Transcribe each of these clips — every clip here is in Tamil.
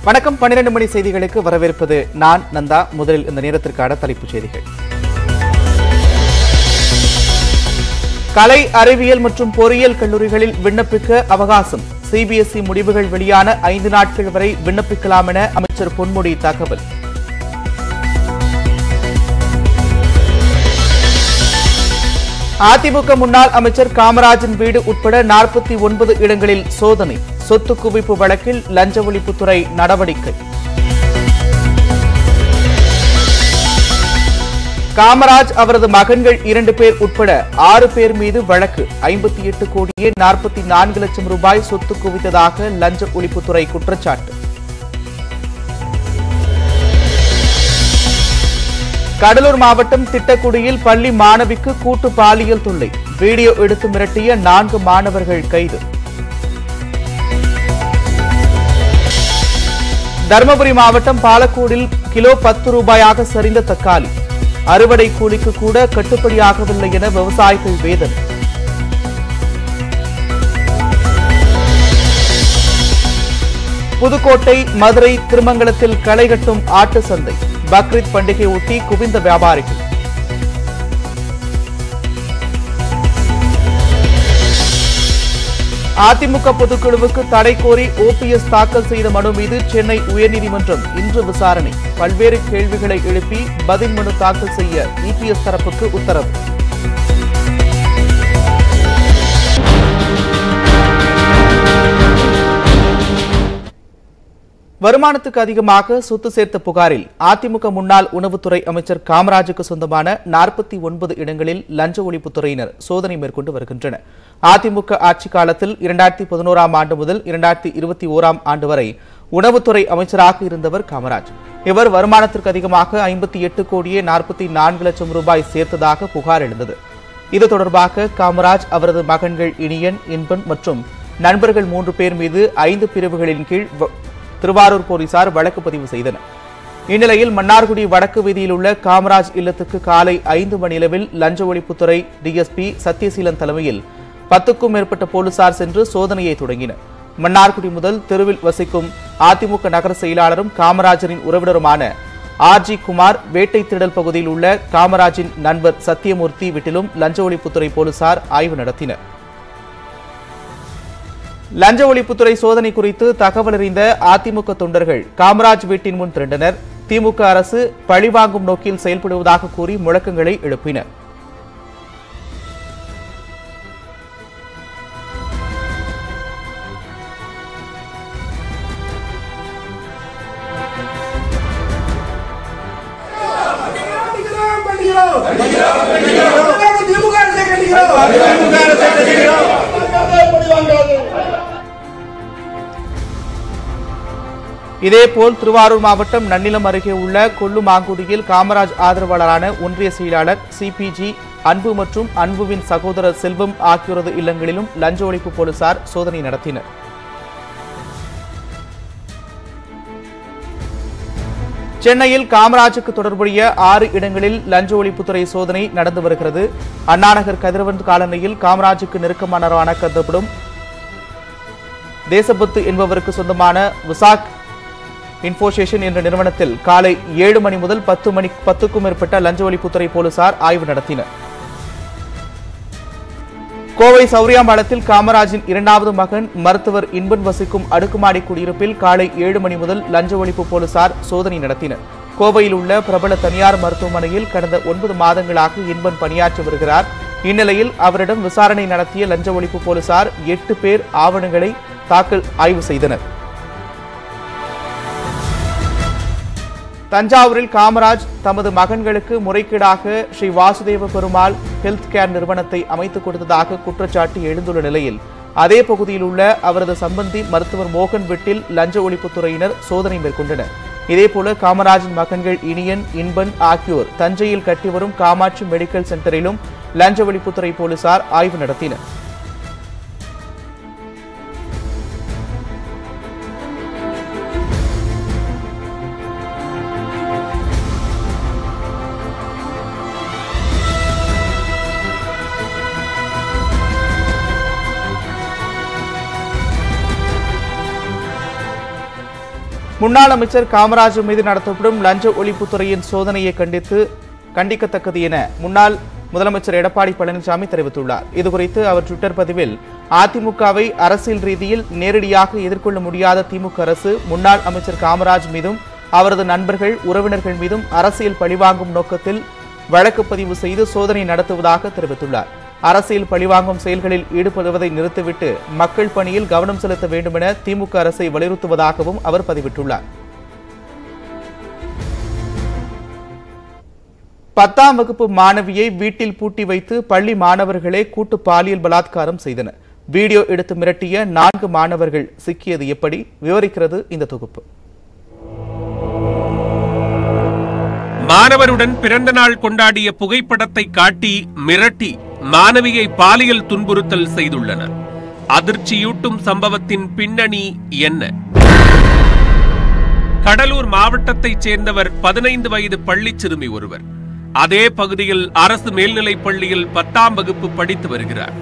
வணக்கம் பன்னிரண்டு மணி செய்திகளுக்கு வரவேற்பது நான் நந்தா முதலில் இந்த நேரத்திற்கான தலைப்புச் செய்திகள் கலை அறிவியல் மற்றும் பொறியியல் கல்லூரிகளில் விண்ணப்பிக்க அவகாசம் சிபிஎஸ்இ முடிவுகள் வெளியான ஐந்து நாட்கள் வரை விண்ணப்பிக்கலாம் என அமைச்சர் பொன்முடி தகவல் அதிமுக முன்னாள் அமைச்சர் காமராஜின் வீடு உட்பட நாற்பத்தி ஒன்பது இடங்களில் சோதனை சொத்து குவிப்பு வழக்கில் லஞ்ச ஒழிப்புத்துறை நடவடிக்கை காமராஜ் அவரது மகன்கள் இரண்டு பேர் உட்பட ஆறு பேர் மீது வழக்கு ஐம்பத்தி எட்டு கோடியே நாற்பத்தி நான்கு லட்சம் ரூபாய் சொத்து குவித்ததாக லஞ்ச ஒழிப்புத்துறை குற்றச்சாட்டு கடலூர் மாவட்டம் திட்டக்குடியில் பள்ளி மாணவிக்கு கூட்டு பாலியல் தொல்லை வீடியோ எடுத்து மிரட்டிய நான்கு மாணவர்கள் கைது தருமபுரி மாவட்டம் பாலக்கோடில் கிலோ பத்து ரூபாயாக சரிந்த தக்காளி அறுவடை கூலிக்கு கூட கட்டுப்படியாகவில்லை என விவசாயிகள் வேதனை புதுக்கோட்டை மதுரை திருமங்கலத்தில் களை கட்டும் ஆட்டு சந்தை பக்ரீத் பண்டிகை ஒட்டி குவிந்த வியாபாரிகள் அதிமுக பொதுக்குழுவுக்கு தடை கோரி ஓபிஎஸ் தாக்கல் செய்த மனு மீது சென்னை உயர்நீதிமன்றம் இன்று விசாரணை பல்வேறு கேள்விகளை எழுப்பி பதில் மனு தாக்கல் செய்ய இபிஎஸ் தரப்புக்கு உத்தரவு வருமானத்துக்கு அதிகமாக சொத்து சேர்த்த புகாரில் அதிமுக முன்னாள் உணவுத்துறை அமைச்சர் காமராஜுக்கு சொந்தமான நாற்பத்தி ஒன்பது இடங்களில் லஞ்ச ஒழிப்புத்துறையினர் சோதனை மேற்கொண்டு வருகின்றனர் அதிமுக ஆட்சி காலத்தில் இரண்டாயிரத்தி பதினோராம் ஆண்டு முதல் இரண்டாயிரத்தி இருபத்தி ஓராம் ஆண்டு வரை உணவுத்துறை அமைச்சராக இருந்தவர் காமராஜ் இவர் வருமானத்திற்கு அதிகமாக ஐம்பத்தி எட்டு கோடியே நாற்பத்தி நான்கு லட்சம் ரூபாய் சேர்த்ததாக புகார் எழுந்தது இது தொடர்பாக காமராஜ் அவரது மகன்கள் இனியன் இன்பன் மற்றும் நண்பர்கள் மூன்று பேர் மீது ஐந்து பிரிவுகளின் கீழ் வ- திருவாரூர் போலீசார் வழக்கு பதிவு செய்தனர் இந்நிலையில் மன்னார்குடி வடக்கு வீதியில் உள்ள காமராஜ் இல்லத்துக்கு காலை ஐந்து மணியளவில் லஞ்ச ஒழிப்புத்துறை டிஎஸ்பி சத்யசீலன் தலைமையில் பத்துக்கும் மேற்பட்ட போலீசார் சென்று சோதனையை தொடங்கினர் மன்னார்குடி முதல் தெருவில் வசிக்கும் அதிமுக நகர செயலாளரும் காமராஜரின் உறவினருமான ஆர்ஜி குமார் வேட்டை திடல் பகுதியில் உள்ள காமராஜின் நண்பர் சத்தியமூர்த்தி வீட்டிலும் லஞ்ச ஒழிப்புத்துறை போலீசார் ஆய்வு நடத்தினர் லஞ்ச ஒழிப்புத்துறை சோதனை குறித்து தகவல் அறிந்த அதிமுக தொண்டர்கள் காமராஜ் வீட்டின் முன் திரண்டனர் திமுக அரசு பழிவாங்கும் நோக்கில் செயல்படுவதாக கூறி முழக்கங்களை எழுப்பினர் கண்டிக்கிறோம், கண்டிக்கிறோம். தமிழ்நாடு திமுக அரசை கண்டிக்கிறோம். தமிழ்நாட்டை பழி வாங்காது. இதேபோல் திருவாரூர் மாவட்டம் நன்னிலம் அருகே உள்ள கொல்லுமாங்குடியில் காமராஜ் ஆதரவாளரான ஒன்றிய செயலாளர் சிபிஜி அன்பு மற்றும் அன்புவின் சகோதரர் செல்வம் ஆகியோரது இல்லங்களிலும் லஞ்ச ஒழிப்பு போலீசார் சோதனை நடத்தினர் சென்னையில் காமராஜுக்கு தொடர்புடைய ஆறு இடங்களில் லஞ்ச ஒழிப்புத்துறை சோதனை நடந்து வருகிறது அண்ணாநகர் கதிரவன் காலனியில் காமராஜுக்கு நெருக்கமானவரான கருதப்படும் தேசபத்து என்பவருக்கு சொந்தமான விசாக் இன்ஃபோசேஷன் என்ற நிறுவனத்தில் காலை ஏழு மணி முதல் பத்து மணி பத்துக்கும் மேற்பட்ட லஞ்ச ஒழிப்புத்துறை போலீசார் ஆய்வு நடத்தினர் கோவை சௌரியாம்பாளத்தில் காமராஜின் இரண்டாவது மகன் மருத்துவர் இன்பன் வசிக்கும் அடுக்குமாடி குடியிருப்பில் காலை ஏழு மணி முதல் லஞ்ச ஒழிப்பு போலீசார் சோதனை நடத்தினர் கோவையில் உள்ள பிரபல தனியார் மருத்துவமனையில் கடந்த ஒன்பது மாதங்களாக இன்பன் பணியாற்றி வருகிறார் இந்நிலையில் அவரிடம் விசாரணை நடத்திய லஞ்ச ஒழிப்பு போலீசார் எட்டு பேர் ஆவணங்களை தாக்கல் ஆய்வு செய்தனர் தஞ்சாவூரில் காமராஜ் தமது மகன்களுக்கு முறைகேடாக ஸ்ரீ வாசுதேவ பெருமாள் ஹெல்த் கேர் நிறுவனத்தை அமைத்துக் கொடுத்ததாக குற்றச்சாட்டு எழுந்துள்ள நிலையில் அதே பகுதியில் உள்ள அவரது சம்பந்தி மருத்துவர் மோகன் வீட்டில் லஞ்ச ஒழிப்புத்துறையினர் சோதனை மேற்கொண்டனர் இதேபோல காமராஜின் மகன்கள் இனியன் இன்பன் ஆகியோர் தஞ்சையில் கட்டி வரும் காமாட்சி மெடிக்கல் சென்டரிலும் லஞ்ச ஒழிப்புத்துறை போலீசார் ஆய்வு நடத்தினர் முன்னாள் அமைச்சர் காமராஜ் மீது நடத்தப்படும் லஞ்ச ஒழிப்புத்துறையின் சோதனையை கண்டித்து கண்டிக்கத்தக்கது என முன்னாள் முதலமைச்சர் எடப்பாடி பழனிசாமி தெரிவித்துள்ளார் இதுகுறித்து அவர் ட்விட்டர் பதிவில் அதிமுகவை அரசியல் ரீதியில் நேரடியாக எதிர்கொள்ள முடியாத திமுக அரசு முன்னாள் அமைச்சர் காமராஜ் மீதும் அவரது நண்பர்கள் உறவினர்கள் மீதும் அரசியல் பழிவாங்கும் நோக்கத்தில் வழக்கு பதிவு செய்து சோதனை நடத்துவதாக தெரிவித்துள்ளார் அரசியல் பழிவாங்கும் செயல்களில் ஈடுபடுவதை நிறுத்திவிட்டு மக்கள் பணியில் கவனம் செலுத்த வேண்டுமென திமுக அரசை வலியுறுத்துவதாகவும் அவர் பதிவிட்டுள்ளார் பத்தாம் வகுப்பு மாணவியை வீட்டில் பூட்டி வைத்து பள்ளி மாணவர்களே கூட்டு பாலியல் பலாத்காரம் செய்தனர் வீடியோ எடுத்து மிரட்டிய நான்கு மாணவர்கள் சிக்கியது எப்படி விவரிக்கிறது இந்த தொகுப்பு மாணவருடன் பிறந்த நாள் கொண்டாடிய புகைப்படத்தை காட்டி மிரட்டி மாணவியை பாலியல் துன்புறுத்தல் செய்துள்ளனர் அதிர்ச்சியூட்டும் சம்பவத்தின் பின்னணி என்ன கடலூர் மாவட்டத்தைச் சேர்ந்தவர் பதினைந்து வயது பள்ளிச் சிறுமி ஒருவர் அதே பகுதியில் அரசு மேல்நிலைப் பள்ளியில் பத்தாம் வகுப்பு படித்து வருகிறார்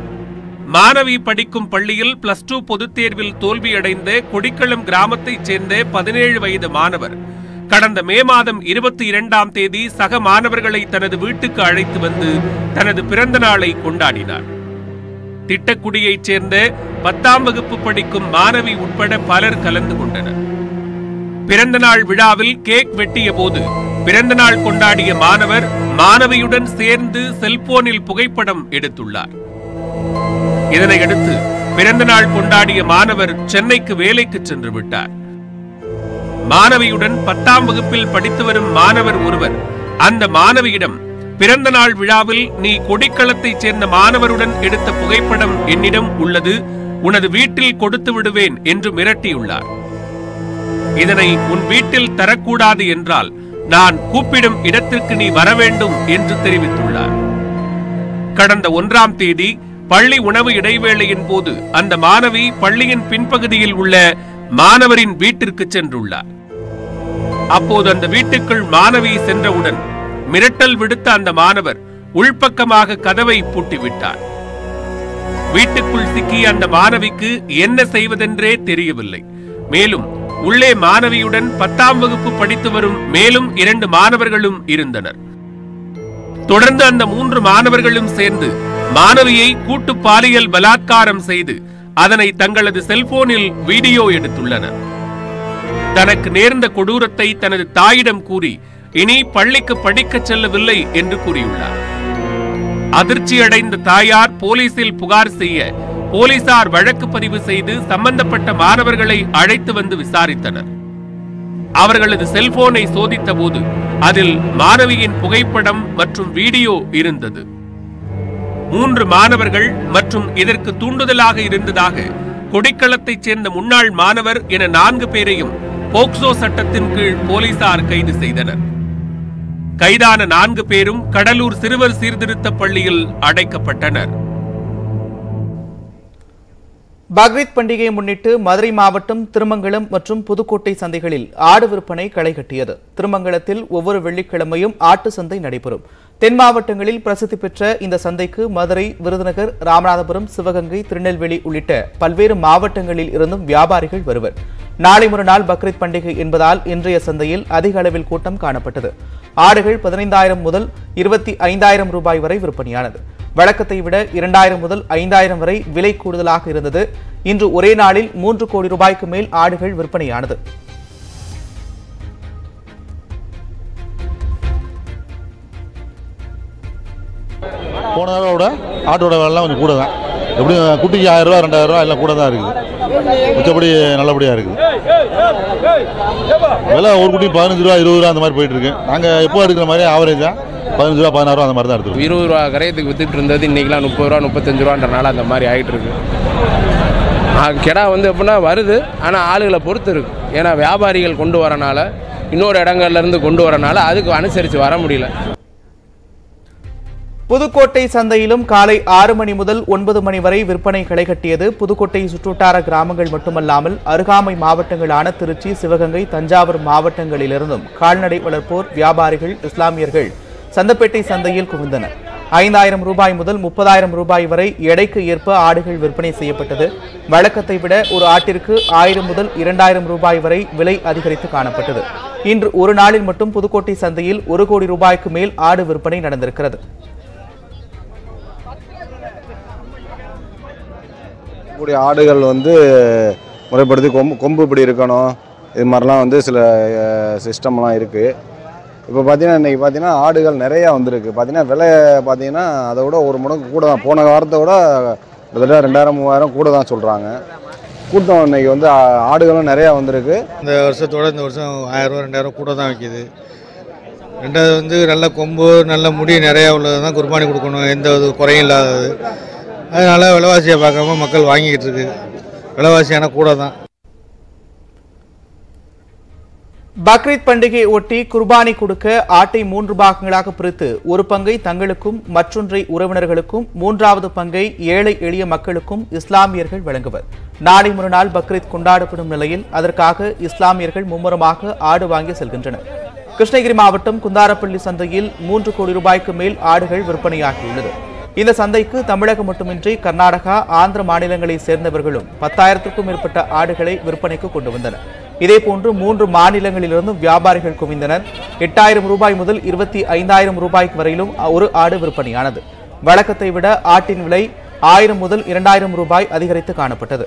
மாணவி படிக்கும் பள்ளியில் பிளஸ் டூ பொதுத் தேர்வில் தோல்வியடைந்த கொடிக்களம் கிராமத்தைச் சேர்ந்த பதினேழு வயது மாணவர் கடந்த மே மாதம் இருபத்தி இரண்டாம் தேதி சக மாணவர்களை தனது வீட்டுக்கு அழைத்து வந்து தனது பிறந்த நாளை கொண்டாடினார் திட்டக்குடியைச் சேர்ந்த பத்தாம் வகுப்பு படிக்கும் மாணவி உட்பட பலர் கலந்து கொண்டனர் பிறந்த நாள் விழாவில் கேக் வெட்டிய போது பிறந்த நாள் கொண்டாடிய மாணவர் மாணவியுடன் சேர்ந்து செல்போனில் புகைப்படம் எடுத்துள்ளார் இதனையடுத்து பிறந்த நாள் கொண்டாடிய மாணவர் சென்னைக்கு வேலைக்கு சென்று விட்டார் மாணவியுடன் பத்தாம் வகுப்பில் படித்து வரும் மாணவர் ஒருவர் அந்த மாணவியிடம் பிறந்த நாள் விழாவில் நீ கொடிக்களத்தைச் சேர்ந்த மாணவருடன் எடுத்த புகைப்படம் என்னிடம் உள்ளது உனது வீட்டில் கொடுத்து விடுவேன் என்று மிரட்டியுள்ளார் இதனை உன் வீட்டில் தரக்கூடாது என்றால் நான் கூப்பிடும் இடத்திற்கு நீ வர வேண்டும் என்று தெரிவித்துள்ளார் கடந்த ஒன்றாம் தேதி பள்ளி உணவு இடைவேளையின் போது அந்த மாணவி பள்ளியின் பின்பகுதியில் உள்ள மாணவரின் வீட்டிற்கு சென்றுள்ளார் அப்போது அந்த வீட்டுக்குள் மாணவி சென்றவுடன் மிரட்டல் விடுத்த அந்த மாணவர் உள்பக்கமாக கதவை பூட்டிவிட்டார் வீட்டுக்குள் சிக்கிய அந்த மாணவிக்கு என்ன செய்வதென்றே தெரியவில்லை மேலும் உள்ளே மாணவியுடன் பத்தாம் வகுப்பு படித்து வரும் மேலும் இரண்டு மாணவர்களும் இருந்தனர் தொடர்ந்து அந்த மூன்று மாணவர்களும் சேர்ந்து மாணவியை கூட்டு பாலியல் பலாத்காரம் செய்து அதனை தங்களது செல்போனில் வீடியோ எடுத்துள்ளனர் தனக்கு நேர்ந்த கொடூரத்தை தனது தாயிடம் கூறி இனி பள்ளிக்கு படிக்கச் செல்லவில்லை என்று கூறியுள்ளார் அதிர்ச்சியடைந்த தாயார் போலீசில் புகார் செய்ய போலீசார் வழக்கு பதிவு செய்து சம்பந்தப்பட்ட மாணவர்களை அழைத்து வந்து விசாரித்தனர் அவர்களது செல்போனை சோதித்த போது அதில் மாணவியின் புகைப்படம் மற்றும் வீடியோ இருந்தது மூன்று மாணவர்கள் மற்றும் இதற்கு தூண்டுதலாக இருந்ததாக கொடிக்களத்தைச் சேர்ந்த முன்னாள் மாணவர் என நான்கு பேரையும் போக்சோ சட்டத்தின் கீழ் போலீசார் கைது செய்தனர் கைதான நான்கு பேரும் கடலூர் சிறுவர் சீர்திருத்த பள்ளியில் அடைக்கப்பட்டனர் பக்ரீத் பண்டிகையை முன்னிட்டு மதுரை மாவட்டம் திருமங்கலம் மற்றும் புதுக்கோட்டை சந்தைகளில் ஆடு விற்பனை களை கட்டியது திருமங்கலத்தில் ஒவ்வொரு வெள்ளிக்கிழமையும் ஆட்டு சந்தை நடைபெறும் தென் மாவட்டங்களில் பிரசித்தி பெற்ற இந்த சந்தைக்கு மதுரை விருதுநகர் ராமநாதபுரம் சிவகங்கை திருநெல்வேலி உள்ளிட்ட பல்வேறு மாவட்டங்களில் இருந்தும் வியாபாரிகள் வருவர் நாளை மறுநாள் பக்ரீத் பண்டிகை என்பதால் இன்றைய சந்தையில் அதிக அளவில் கூட்டம் காணப்பட்டது ஆடுகள் பதினைந்தாயிரம் முதல் இருபத்தி ஐந்தாயிரம் ரூபாய் வரை விற்பனையானது வழக்கத்தை விட இரண்டாயிரம் முதல் ஐந்தாயிரம் வரை விலை கூடுதலாக இருந்தது இன்று ஒரே நாளில் மூன்று கோடி ரூபாய்க்கு மேல் ஆடுகள் விற்பனையானது போன தடவை விட ஆட்டோட விலைலாம் கொஞ்சம் கூட தான் எப்படியும் குட்டிக்கு ஆயிரம் ரூபா ரெண்டாயிரம் ரூபா எல்லாம் கூட தான் இருக்குது மிச்சப்படி நல்லபடியாக இருக்குது விலை ஒரு குட்டி பதினஞ்சு ரூபா இருபது ரூபா அந்த மாதிரி போயிட்டு இருக்கு நாங்கள் எப்போ எடுக்கிற மாதிரி ஆவரேஜாக பதினஞ்சு ரூபா பதினாறு ரூபா அந்த மாதிரி தான் எடுத்துருக்கோம் இருபது ரூபா கரையத்துக்கு வித்துட்டு இருந்தது இன்னைக்கெல்லாம் முப்பது ரூபா முப்பத்தஞ்சு ரூபான்றனால அந்த மாதிரி ஆகிட்டு இருக்கு ஆ, கிடா வந்து எப்படின்னா வருது ஆனால் ஆளுகளை பொறுத்து இருக்கு ஏன்னா வியாபாரிகள் கொண்டு வரனால இன்னொரு இடங்கள்ல இருந்து கொண்டு வரனால அதுக்கு அனுசரித்து வர முடியல புதுக்கோட்டை சந்தையிலும் காலை ஆறு மணி முதல் ஒன்பது மணி வரை விற்பனை களை கட்டியது புதுக்கோட்டை சுற்றுவட்டார கிராமங்கள் மட்டுமல்லாமல் அருகாமை மாவட்டங்களான திருச்சி சிவகங்கை தஞ்சாவூர் மாவட்டங்களிலிருந்தும் கால்நடை வளர்ப்போர் வியாபாரிகள் இஸ்லாமியர்கள் சந்தப்பேட்டை சந்தையில் குவிந்தனர் ஐந்தாயிரம் ரூபாய் முதல் முப்பதாயிரம் ரூபாய் வரை எடைக்கு ஏற்ப ஆடுகள் விற்பனை செய்யப்பட்டது வழக்கத்தை விட ஒரு ஆட்டிற்கு ஆயிரம் முதல் இரண்டாயிரம் ரூபாய் வரை விலை அதிகரித்து காணப்பட்டது இன்று ஒரு நாளில் மட்டும் புதுக்கோட்டை சந்தையில் ஒரு கோடி ரூபாய்க்கு மேல் ஆடு விற்பனை நடந்திருக்கிறது கூடிய ஆடுகள் வந்து முறைப்படுத்தி கொம்பு கொம்பு இப்படி இருக்கணும் இது மாதிரிலாம் வந்து சில சிஸ்டம்லாம் இருக்குது இப்போ பார்த்தீங்கன்னா இன்றைக்கி பார்த்தீங்கன்னா ஆடுகள் நிறையா வந்திருக்கு பார்த்தீங்கன்னா விலை பார்த்தீங்கன்னா அதை விட ஒரு மடங்கு கூட தான் போன வாரத்தை விட கிட்டத்தட்ட ரெண்டாயிரம் மூவாயிரம் கூட தான் சொல்கிறாங்க கூட்டம் இன்னைக்கு வந்து ஆ- ஆடுகளும் நிறையா வந்திருக்கு இந்த வருஷத்தோட இந்த வருஷம் ஆயிரரூவா ரெண்டாயிரம் கூட தான் விற்கிது ரெண்டாவது வந்து நல்ல கொம்பு நல்ல முடி நிறையா உள்ளது தான் குர்பானி கொடுக்கணும் எந்த ஒரு குறையும் இல்லாதது அதனால் விலைவாசியை பார்க்காம மக்கள் வாங்கிக்கிட்டு இருக்கு விலைவாசியான கூட தான் பக்ரீத் பண்டிகையை ஒட்டி குர்பானி கொடுக்க ஆட்டை மூன்று பாகங்களாக பிரித்து ஒரு பங்கை தங்களுக்கும் மற்றொன்றை உறவினர்களுக்கும் மூன்றாவது பங்கை ஏழை எளிய மக்களுக்கும் இஸ்லாமியர்கள் வழங்குவர் நாளை மறுநாள் பக்ரீத் கொண்டாடப்படும் நிலையில் அதற்காக இஸ்லாமியர்கள் மும்முரமாக ஆடு வாங்கி செல்கின்றனர் கிருஷ்ணகிரி மாவட்டம் குந்தாரப்பள்ளி சந்தையில் மூன்று கோடி ரூபாய்க்கு மேல் ஆடுகள் விற்பனையாகியுள்ளது இந்த சந்தைக்கு தமிழகம் மட்டுமின்றி கர்நாடகா ஆந்திர மாநிலங்களைச் சேர்ந்தவர்களும் பத்தாயிரத்திற்கும் மேற்பட்ட ஆடுகளை விற்பனைக்கு கொண்டு வந்தனர் இதேபோன்று மூன்று மாநிலங்களிலிருந்தும் வியாபாரிகள் குவிந்தனர் எட்டாயிரம் ரூபாய் முதல் இருபத்தி ஐந்தாயிரம் ரூபாய்க்கு வரையிலும் ஒரு ஆடு விற்பனையானது வழக்கத்தை விட ஆட்டின் விலை ஆயிரம் முதல் இரண்டாயிரம் ரூபாய் அதிகரித்து காணப்பட்டது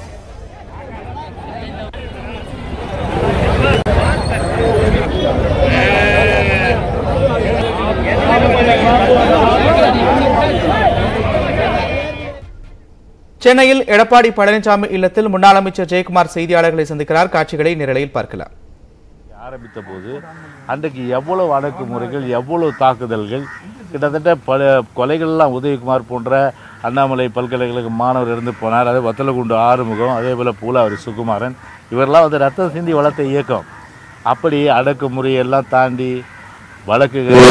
சென்னையில் எடப்பாடி பழனிசாமி இல்லத்தில் முன்னாள் அமைச்சர் ஜெயக்குமார் செய்தியாளர்களை சந்திக்கிறார் காட்சிகளை நேரலையில் பார்க்கலாம் ஆரம்பித்த போது அன்றைக்கு எவ்வளவு அடக்குமுறைகள் எவ்வளவு தாக்குதல்கள் கிட்டத்தட்ட பல கொலைகள்லாம் உதயகுமார் போன்ற அண்ணாமலை பல்கலைக்கழக மாணவர் இருந்து போனார் அதே வத்தலகுண்டு ஆறுமுகம் அதே போல் பூலாவரி சுகுமாரன் இவரெல்லாம் வந்து ரத்தம் சிந்தி வளர்த்த இயக்கம் அப்படி அடக்குமுறையெல்லாம் தாண்டி வழக்குகள்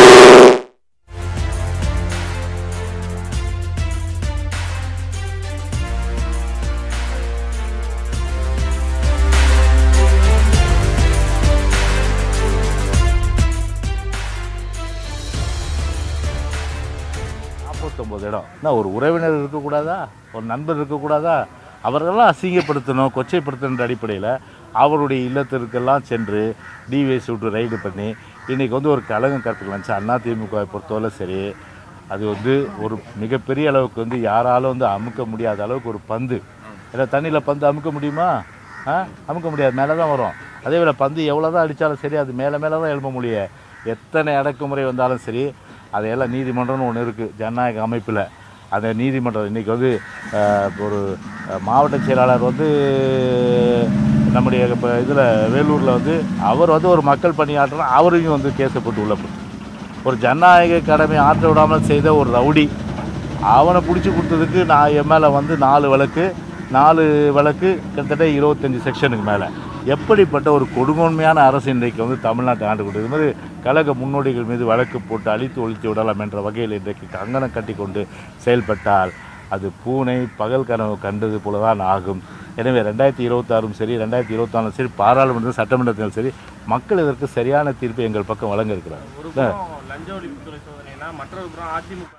நாற்பத்தொம்பது இடம் என்ன ஒரு உறவினர் இருக்கக்கூடாதா ஒரு நண்பர் இருக்கக்கூடாதா அவர்களெல்லாம் அசிங்கப்படுத்தணும் கொச்சைப்படுத்தணுன்ற அடிப்படையில் அவருடைய இல்லத்திற்கெல்லாம் சென்று டிவிஎஸ் விட்டு ரைடு பண்ணி இன்றைக்கி வந்து ஒரு கலகம் கற்பிக்கலாம் சார் அண்ணா திமுகவை பொறுத்தவரை சரி அது வந்து ஒரு மிகப்பெரிய அளவுக்கு வந்து யாராலும் வந்து அமுக்க முடியாத அளவுக்கு ஒரு பந்து ஏன்னா தண்ணியில் பந்து அமுக்க முடியுமா ஆ அமுக்க முடியாது மேலே தான் வரும் அதே போல் பந்து எவ்வளோ தான் அடித்தாலும் சரி அது மேலே மேலே தான் எழுப்ப முடியும் எத்தனை அடக்குமுறை வந்தாலும் சரி அதையெல்லாம் நீதிமன்றம்னு ஒன்று இருக்குது ஜனநாயக அமைப்பில் அந்த நீதிமன்றம் இன்றைக்கி வந்து அஹ், ஒரு அஹ், மாவட்ட செயலாளர் வந்து நம்முடைய இப்போ இதில் வேலூரில் வந்து அவர் வந்து ஒரு மக்கள் பணியாற்றணும் அவரையும் வந்து கேஸை போட்டு உள்ள போட்டு ஒரு ஜனநாயக கடமை ஆற்ற விடாமல் செய்த ஒரு ரவுடி அவனை பிடிச்சி கொடுத்ததுக்கு நான் என் மேலே வந்து நாலு வழக்கு நாலு வழக்கு கிட்டத்தட்ட இருபத்தஞ்சி செக்ஷனுக்கு மேலே எப்படிப்பட்ட ஒரு கொடுங்கோன்மையான அரசு இன்றைக்கு வந்து தமிழ்நாட்டை ஆண்டு கொண்டு இது மாதிரி கழக முன்னோடிகள் மீது வழக்கு போட்டு அழித்து ஒழித்து விடலாம் என்ற வகையில் இன்றைக்கு கங்கணம் கட்டி கொண்டு செயல்பட்டால் அது பூனை பகல் கனவு கண்டது போல தான் ஆகும் எனவே ரெண்டாயிரத்தி இருபத்தாறும் சரி ரெண்டாயிரத்தி இருபத்தாலும் சரி பாராளுமன்றம் சட்டமன்றத்திலும் சரி மக்கள் இதற்கு சரியான தீர்ப்பை எங்கள் பக்கம் வழங்க இருக்கிறார் லஞ்ச ஒழிப்புத்துறை சோதனைனா மற்றொரு புறம் அதிமுக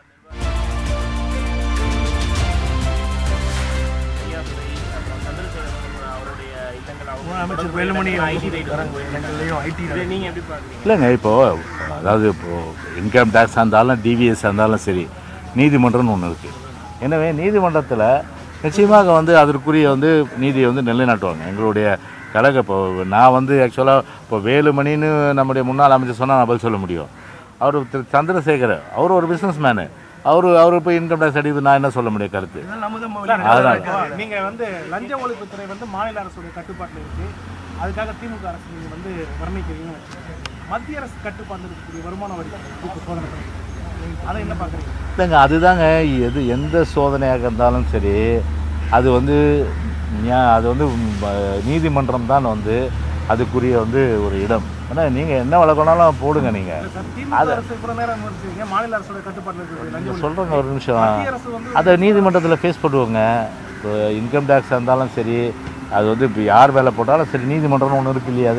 நிர்வாகம் அப்புறம் சந்திரசேகர் அவருடைய இல்லங்கள் அவர் அமைச்சர் வேலுமணி ஐடி ரைடு இதை நீங்க எப்படி பாக்குறீங்க இல்லைங்க இப்போது அதாவது இப்போது இன்கம் டேக்ஸாக இருந்தாலும் டிவிஎஸ் இருந்தாலும் சரி நீதிமன்றம்னு ஒன்று இருக்குது எனவே நீதிமன்றத்தில் நிச்சயமாக வந்து அதற்குரிய வந்து நீதியை வந்து நிலைநாட்டுவாங்க எங்களுடைய கழக இப்போ நான் வந்து ஆக்சுவலாக இப்போ வேலுமணின்னு நம்முடைய முன்னாள் அமைச்சர் சொன்னால் நான் பதில் சொல்ல முடியும் அவர் திரு சந்திரசேகர் அவர் ஒரு பிஸ்னஸ் மேனு அவர் அவர் இப்போ இன்கம் டேக்ஸ் அடிக்குது நான் என்ன சொல்ல முடியும் கருத்து அதனால் நீங்க வந்து லஞ்ச ஒழிப்புத்துறை வந்து மாநில அரசுடைய கட்டுப்பாட்டில் இருக்கு அதுக்காக திமுக அரசு நீங்க வந்து வர்ணிக்கிறீங்கன்னு வச்சுக்கோங்க. மத்திய அரசு கட்டுப்பாட்டில் இருக்கக்கூடிய வருமான வரி கூட்டு சோதனை அதை என்ன பாக்குறீங்க இல்லைங்க அதுதாங்க எது எந்த சோதனையாக இருந்தாலும் சரி அது வந்து நியா- அது வந்து நீதிமன்றம் தான் வந்து அதுக்குரிய வந்து ஒரு இடம் ஆனால் நீங்கள் என்ன வழக்கம்னாலும் போடுங்க நீங்கள் திமுக அரசு இவ்வளவு நேரம் விமர்சிச்சீங்க மாநில அரசுடைய கட்டுப்பாட்டில் இருக்கக்கூடிய லஞ்ச ஒழிப்பு சொல்கிறேங்க ஒரு நிமிஷம் மத்திய அரசு வந்து அதை நீதிமன்றத்தில் ஃபேஸ் பண்ணுவோங்க இப்போ இன்கம் டேக்ஸ் இருந்தாலும் சரி அது வந்து இப்போ யார் வேலை போட்டாலும் சரி நீதிமன்றம்னு ஒன்று இருக்கு இல்லையா அது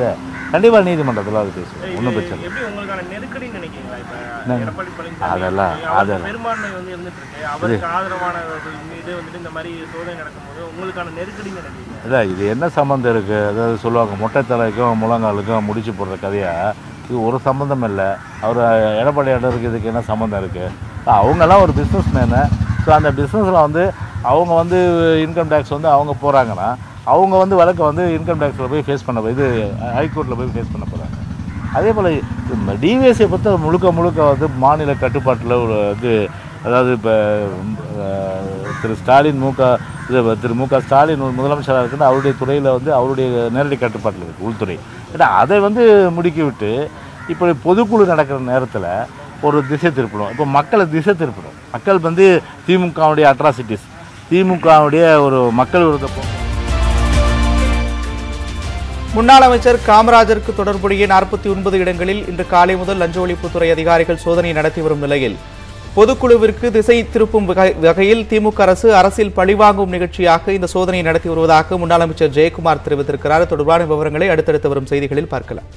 கண்டிப்பாக நீதிமன்றத்தில் அது பேசுவோம் ஒன்றும் பிரச்சனை இல்லை எப்படி உங்களுக்கான நெருக்கடின்னு நினைக்கிறீங்களா இப்ப என்ன? எடப்பாடி பழனிசாமி அதெல்லாம், அவருக்கு அதெல்லாம். பெரும்பான்மை வந்து இருந்துட்டு இருக்கு அவருக்கு ஆதரவானவர்கள் மீது வந்துட்டு இந்த மாதிரி சோதனை நடக்கும்போது உங்களுக்கான நெருக்கடின்னு நினைக்கிறீங்க அதான் இது என்ன சம்மந்தம் இருக்குது அதாவது சொல்லுவாங்க மொட்டை தலைக்கும் முழங்காலுக்கும் முடிச்சு போடுற கதையா இது ஒரு சம்மந்தம் இல்லை அவர் எடப்பாடி இடருக்கு இதுக்கு என்ன சம்மந்தம் இருக்குது அவங்கெல்லாம் ஒரு பிஸ்னஸ் மேனு ஸோ அந்த பிஸ்னஸில் வந்து அவங்க வந்து இன்கம் டேக்ஸ் வந்து அவங்க போகிறாங்கன்னா அவங்க வந்து வழக்கை வந்து இன்கம் டேக்ஸில் போய் ஃபேஸ் பண்ண இது ஹைகோர்ட்டில் போய் ஃபேஸ் பண்ண போகிறாங்க அதே போல் டிவிஎஸ்ஐ பொறுத்த முழுக்க முழுக்க வந்து மாநில கட்டுப்பாட்டில் ஒரு இது அதாவது இப்போ திரு ஸ்டாலின் முக இது திரு மு க ஸ்டாலின் ஒரு முதலமைச்சராக இருக்குன்னு அவருடைய துறையில் வந்து அவருடைய நேரடி கட்டுப்பாட்டில் இருக்குது உள்துறை ஏன்னா அதை வந்து முடுக்கி விட்டு இப்போ பொதுக்குழு நடக்கிற நேரத்தில் ஒரு திசை திருப்பணும் இப்போ மக்களை திசை திருப்பணும் மக்கள் வந்து திமுகவுடைய அட்ராசிட்டிஸ் திமுகவுடைய ஒரு மக்கள் விரோத போ- முன்னாள் அமைச்சர் காமராஜருக்கு தொடர்புடைய நாற்பத்தி ஒன்பது இடங்களில் இன்று காலை முதல் லஞ்ச ஒழிப்புத்துறை அதிகாரிகள் சோதனை நடத்தி வரும் நிலையில் பொதுக்குழுவிற்கு திசை திருப்பும் வகை- வகையில் திமுக அரசு அரசியல் பழிவாங்கும் நிகழ்ச்சியாக இந்த சோதனை நடத்தி வருவதாக முன்னாள் அமைச்சர் ஜெயக்குமார் தெரிவித்திருக்கிறார் இது தொடர்பான விவரங்களை அடுத்தடுத்து வரும் செய்திகளில் பார்க்கலாம்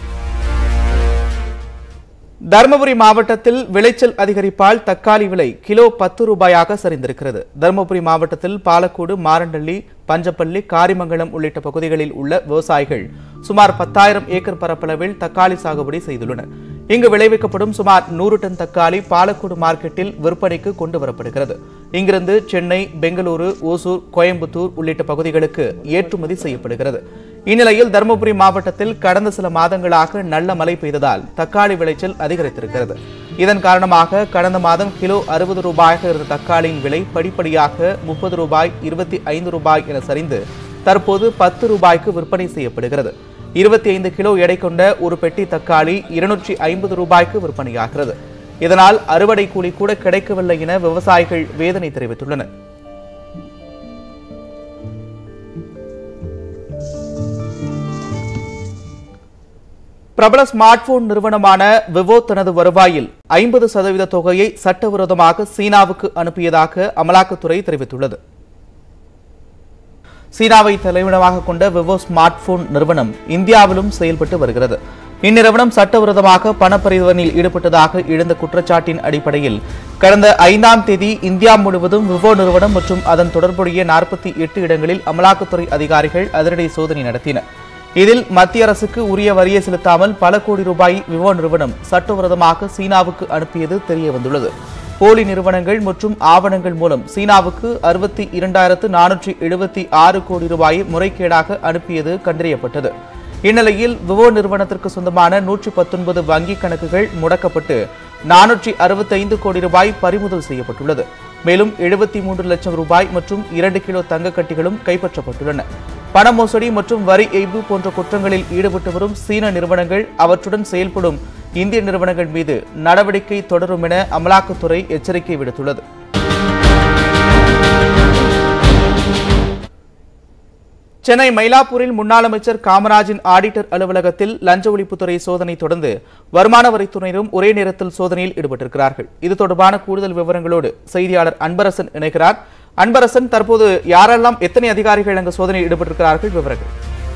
தருமபுரி மாவட்டத்தில் விளைச்சல் அதிகரிப்பால் தக்காளி விலை கிலோ பத்து ரூபாயாக சரிந்திருக்கிறது தருமபுரி மாவட்டத்தில் பாலக்கோடு மாரண்டள்ளி பஞ்சப்பள்ளி காரிமங்கலம் உள்ளிட்ட பகுதிகளில் உள்ள விவசாயிகள் சுமார் பத்தாயிரம் ஏக்கர் பரப்பளவில் தக்காளி சாகுபடி செய்துள்ளனர் இங்கு விளைவிக்கப்படும் சுமார் நூறு டன் தக்காளி பாலக்கோடு மார்க்கெட்டில் விற்பனைக்கு கொண்டு வரப்படுகிறது இங்கிருந்து சென்னை பெங்களூரு ஓசூர் கோயம்புத்தூர் உள்ளிட்ட பகுதிகளுக்கு ஏற்றுமதி செய்யப்படுகிறது இந்நிலையில் தருமபுரி மாவட்டத்தில் கடந்த சில மாதங்களாக நல்ல மழை பெய்ததால் தக்காளி விளைச்சல் அதிகரித்திருக்கிறது இதன் காரணமாக கடந்த மாதம் கிலோ அறுபது ரூபாயாக இருந்த தக்காளியின் விலை படிப்படியாக முப்பது ரூபாய் இருபத்தி ஐந்து ரூபாய் என சரிந்து தற்போது பத்து ரூபாய்க்கு விற்பனை செய்யப்படுகிறது இருபத்தி ஐந்து கிலோ எடை கொண்ட ஒரு பெட்டி தக்காளி இருநூற்றி ஐம்பது ரூபாய்க்கு விற்பனையாகிறது இதனால் அறுவடை கூலி கூட கிடைக்கவில்லை என விவசாயிகள் வேதனை தெரிவித்துள்ளனர் பிரபல ஸ்மார்ட் போன் நிறுவனமான விவோ தனது வருவாயில் ஐம்பது சதவீத தொகையை சட்டவிரோதமாக சீனாவுக்கு அனுப்பியதாக அமலாக்கத்துறை தெரிவித்துள்ளது சீனாவை தலைமையிடமாக கொண்ட விவோ ஸ்மார்ட் போன் நிறுவனம் இந்தியாவிலும் செயல்பட்டு வருகிறது இந்நிறுவனம் சட்டவிரோதமாக பண பரிவர்த்தனையில் ஈடுபட்டதாக எழுந்த குற்றச்சாட்டின் அடிப்படையில் கடந்த ஐந்தாம் தேதி இந்தியா முழுவதும் விவோ நிறுவனம் மற்றும் அதன் தொடர்புடைய நாற்பத்தி எட்டு இடங்களில் அமலாக்கத்துறை அதிகாரிகள் அதிரடி சோதனை நடத்தினர் இதில் மத்திய அரசுக்கு உரிய வரியை செலுத்தாமல் பல கோடி ரூபாய் விவோ நிறுவனம் சட்டவிரோதமாக சீனாவுக்கு அனுப்பியது தெரிய வந்துள்ளது போலி நிறுவனங்கள் மற்றும் ஆவணங்கள் மூலம் சீனாவுக்கு அறுபத்தி இரண்டாயிரத்து நானூற்றி எழுபத்தி ஆறு கோடி ரூபாயை முறைகேடாக அனுப்பியது கண்டறியப்பட்டது இந்நிலையில் விவோ நிறுவனத்திற்கு சொந்தமான நூற்றி பத்தொன்பது வங்கிக் கணக்குகள் முடக்கப்பட்டு நானூற்றி அறுபத்தைந்து கோடி ரூபாய் பறிமுதல் செய்யப்பட்டுள்ளது மேலும் எழுபத்தி மூன்று லட்சம் ரூபாய் மற்றும் இரண்டு கிலோ தங்க கட்டிகளும் கைப்பற்றப்பட்டுள்ளன பண மோசடி மற்றும் வரி ஏய்ப்பு போன்ற குற்றங்களில் ஈடுபட்டு வரும் சீன நிறுவனங்கள் அவற்றுடன் செயல்படும் இந்திய நிறுவனங்கள் மீது நடவடிக்கை தொடரும் என அமலாக்கத்துறை எச்சரிக்கை விடுத்துள்ளது சென்னை மயிலாப்பூரில் முன்னாள் அமைச்சர் காமராஜின் ஆடிட்டர் அலுவலகத்தில் லஞ்ச ஒழிப்புத்துறை சோதனை தொடர்ந்து வருமான வரித்துறையினரும் ஒரே நேரத்தில் சோதனையில் ஈடுபட்டிருக்கிறார்கள் இது தொடர்பான கூடுதல் விவரங்களோடு செய்தியாளர் அன்பரசன் இணைகிறார் அன்பரசன் தற்போது யாரெல்லாம் எத்தனை அதிகாரிகள் அங்கு சோதனையில் ஈடுபட்டிருக்கிறார்கள் விவரங்கள்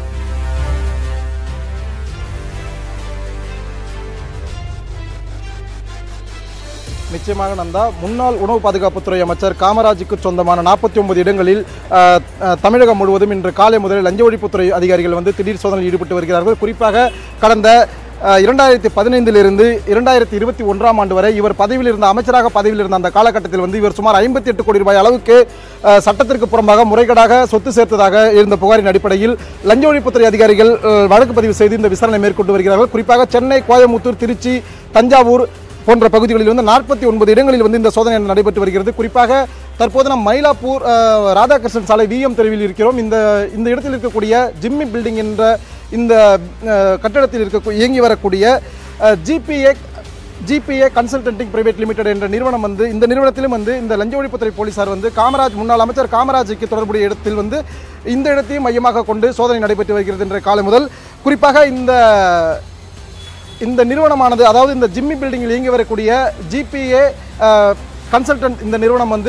நிச்சயமாக நந்தா முன்னாள் உணவு பாதுகாப்புத்துறை அமைச்சர் காமராஜுக்கு சொந்தமான நாற்பத்தி ஒன்பது இடங்களில் அஹ், அஹ், தமிழகம் முழுவதும் இன்று காலை முதல் லஞ்ச ஒழிப்புத்துறை அதிகாரிகள் வந்து திடீர் சோதனையில் ஈடுபட்டு வருகிறார்கள் குறிப்பாக கடந்த அஹ், இரண்டாயிரத்தி பதினைந்திலிருந்து இரண்டாயிரத்தி இருபத்தி ஒன்றாம் ஆண்டு வரை இவர் பதவியில் இருந்த அமைச்சராக பதவியில் இருந்த அந்த காலகட்டத்தில் வந்து இவர் சுமார் ஐம்பத்தி எட்டு கோடி ரூபாய் அளவுக்கு அஹ், சட்டத்திற்கு புறம்பாக முறைகேடாக சொத்து சேர்த்ததாக இருந்த புகாரின் அடிப்படையில் லஞ்ச ஒழிப்புத்துறை அதிகாரிகள் அஹ், வழக்கு பதிவு செய்து இந்த விசாரணை மேற்கொண்டு வருகிறார்கள் குறிப்பாக சென்னை கோயம்புத்தூர் திருச்சி தஞ்சாவூர் போன்ற பகுதிகளில் வந்து நாற்பத்தி ஒன்பது இடங்களில் வந்து இந்த சோதனை நடைபெற்று வருகிறது குறிப்பாக தற்போது நாம் மயிலாப்பூர் அஹ், ராதாகிருஷ்ணன் சாலை விஎம் தெருவில் இருக்கிறோம் இந்த இந்த இடத்தில் இருக்கக்கூடிய ஜிம்மி பில்டிங் என்ற இந்த அஹ், கட்டடத்தில் இருக்க இயங்கி வரக்கூடிய GPA GPA consulting private limited என்ற நிறுவனம் வந்து இந்த நிறுவனத்திலும் வந்து இந்த லஞ்ச ஒழிப்புத்துறை போலீசார் வந்து காமராஜ் முன்னாள் அமைச்சர் காமராஜுக்கு தொடர்புடைய இடத்தில் வந்து இந்த இடத்தையும் மையமாக கொண்டு சோதனை நடைபெற்று வருகிறது என்ற காலை முதல் குறிப்பாக இந்த இந்த நிறுவனமானது அதாவது இந்த ஜிம்மி பில்டிங்கில் இயங்கி வரக்கூடிய ஜிபிஏ கன்சல்டன்ட் இந்த நிறுவனம் வந்து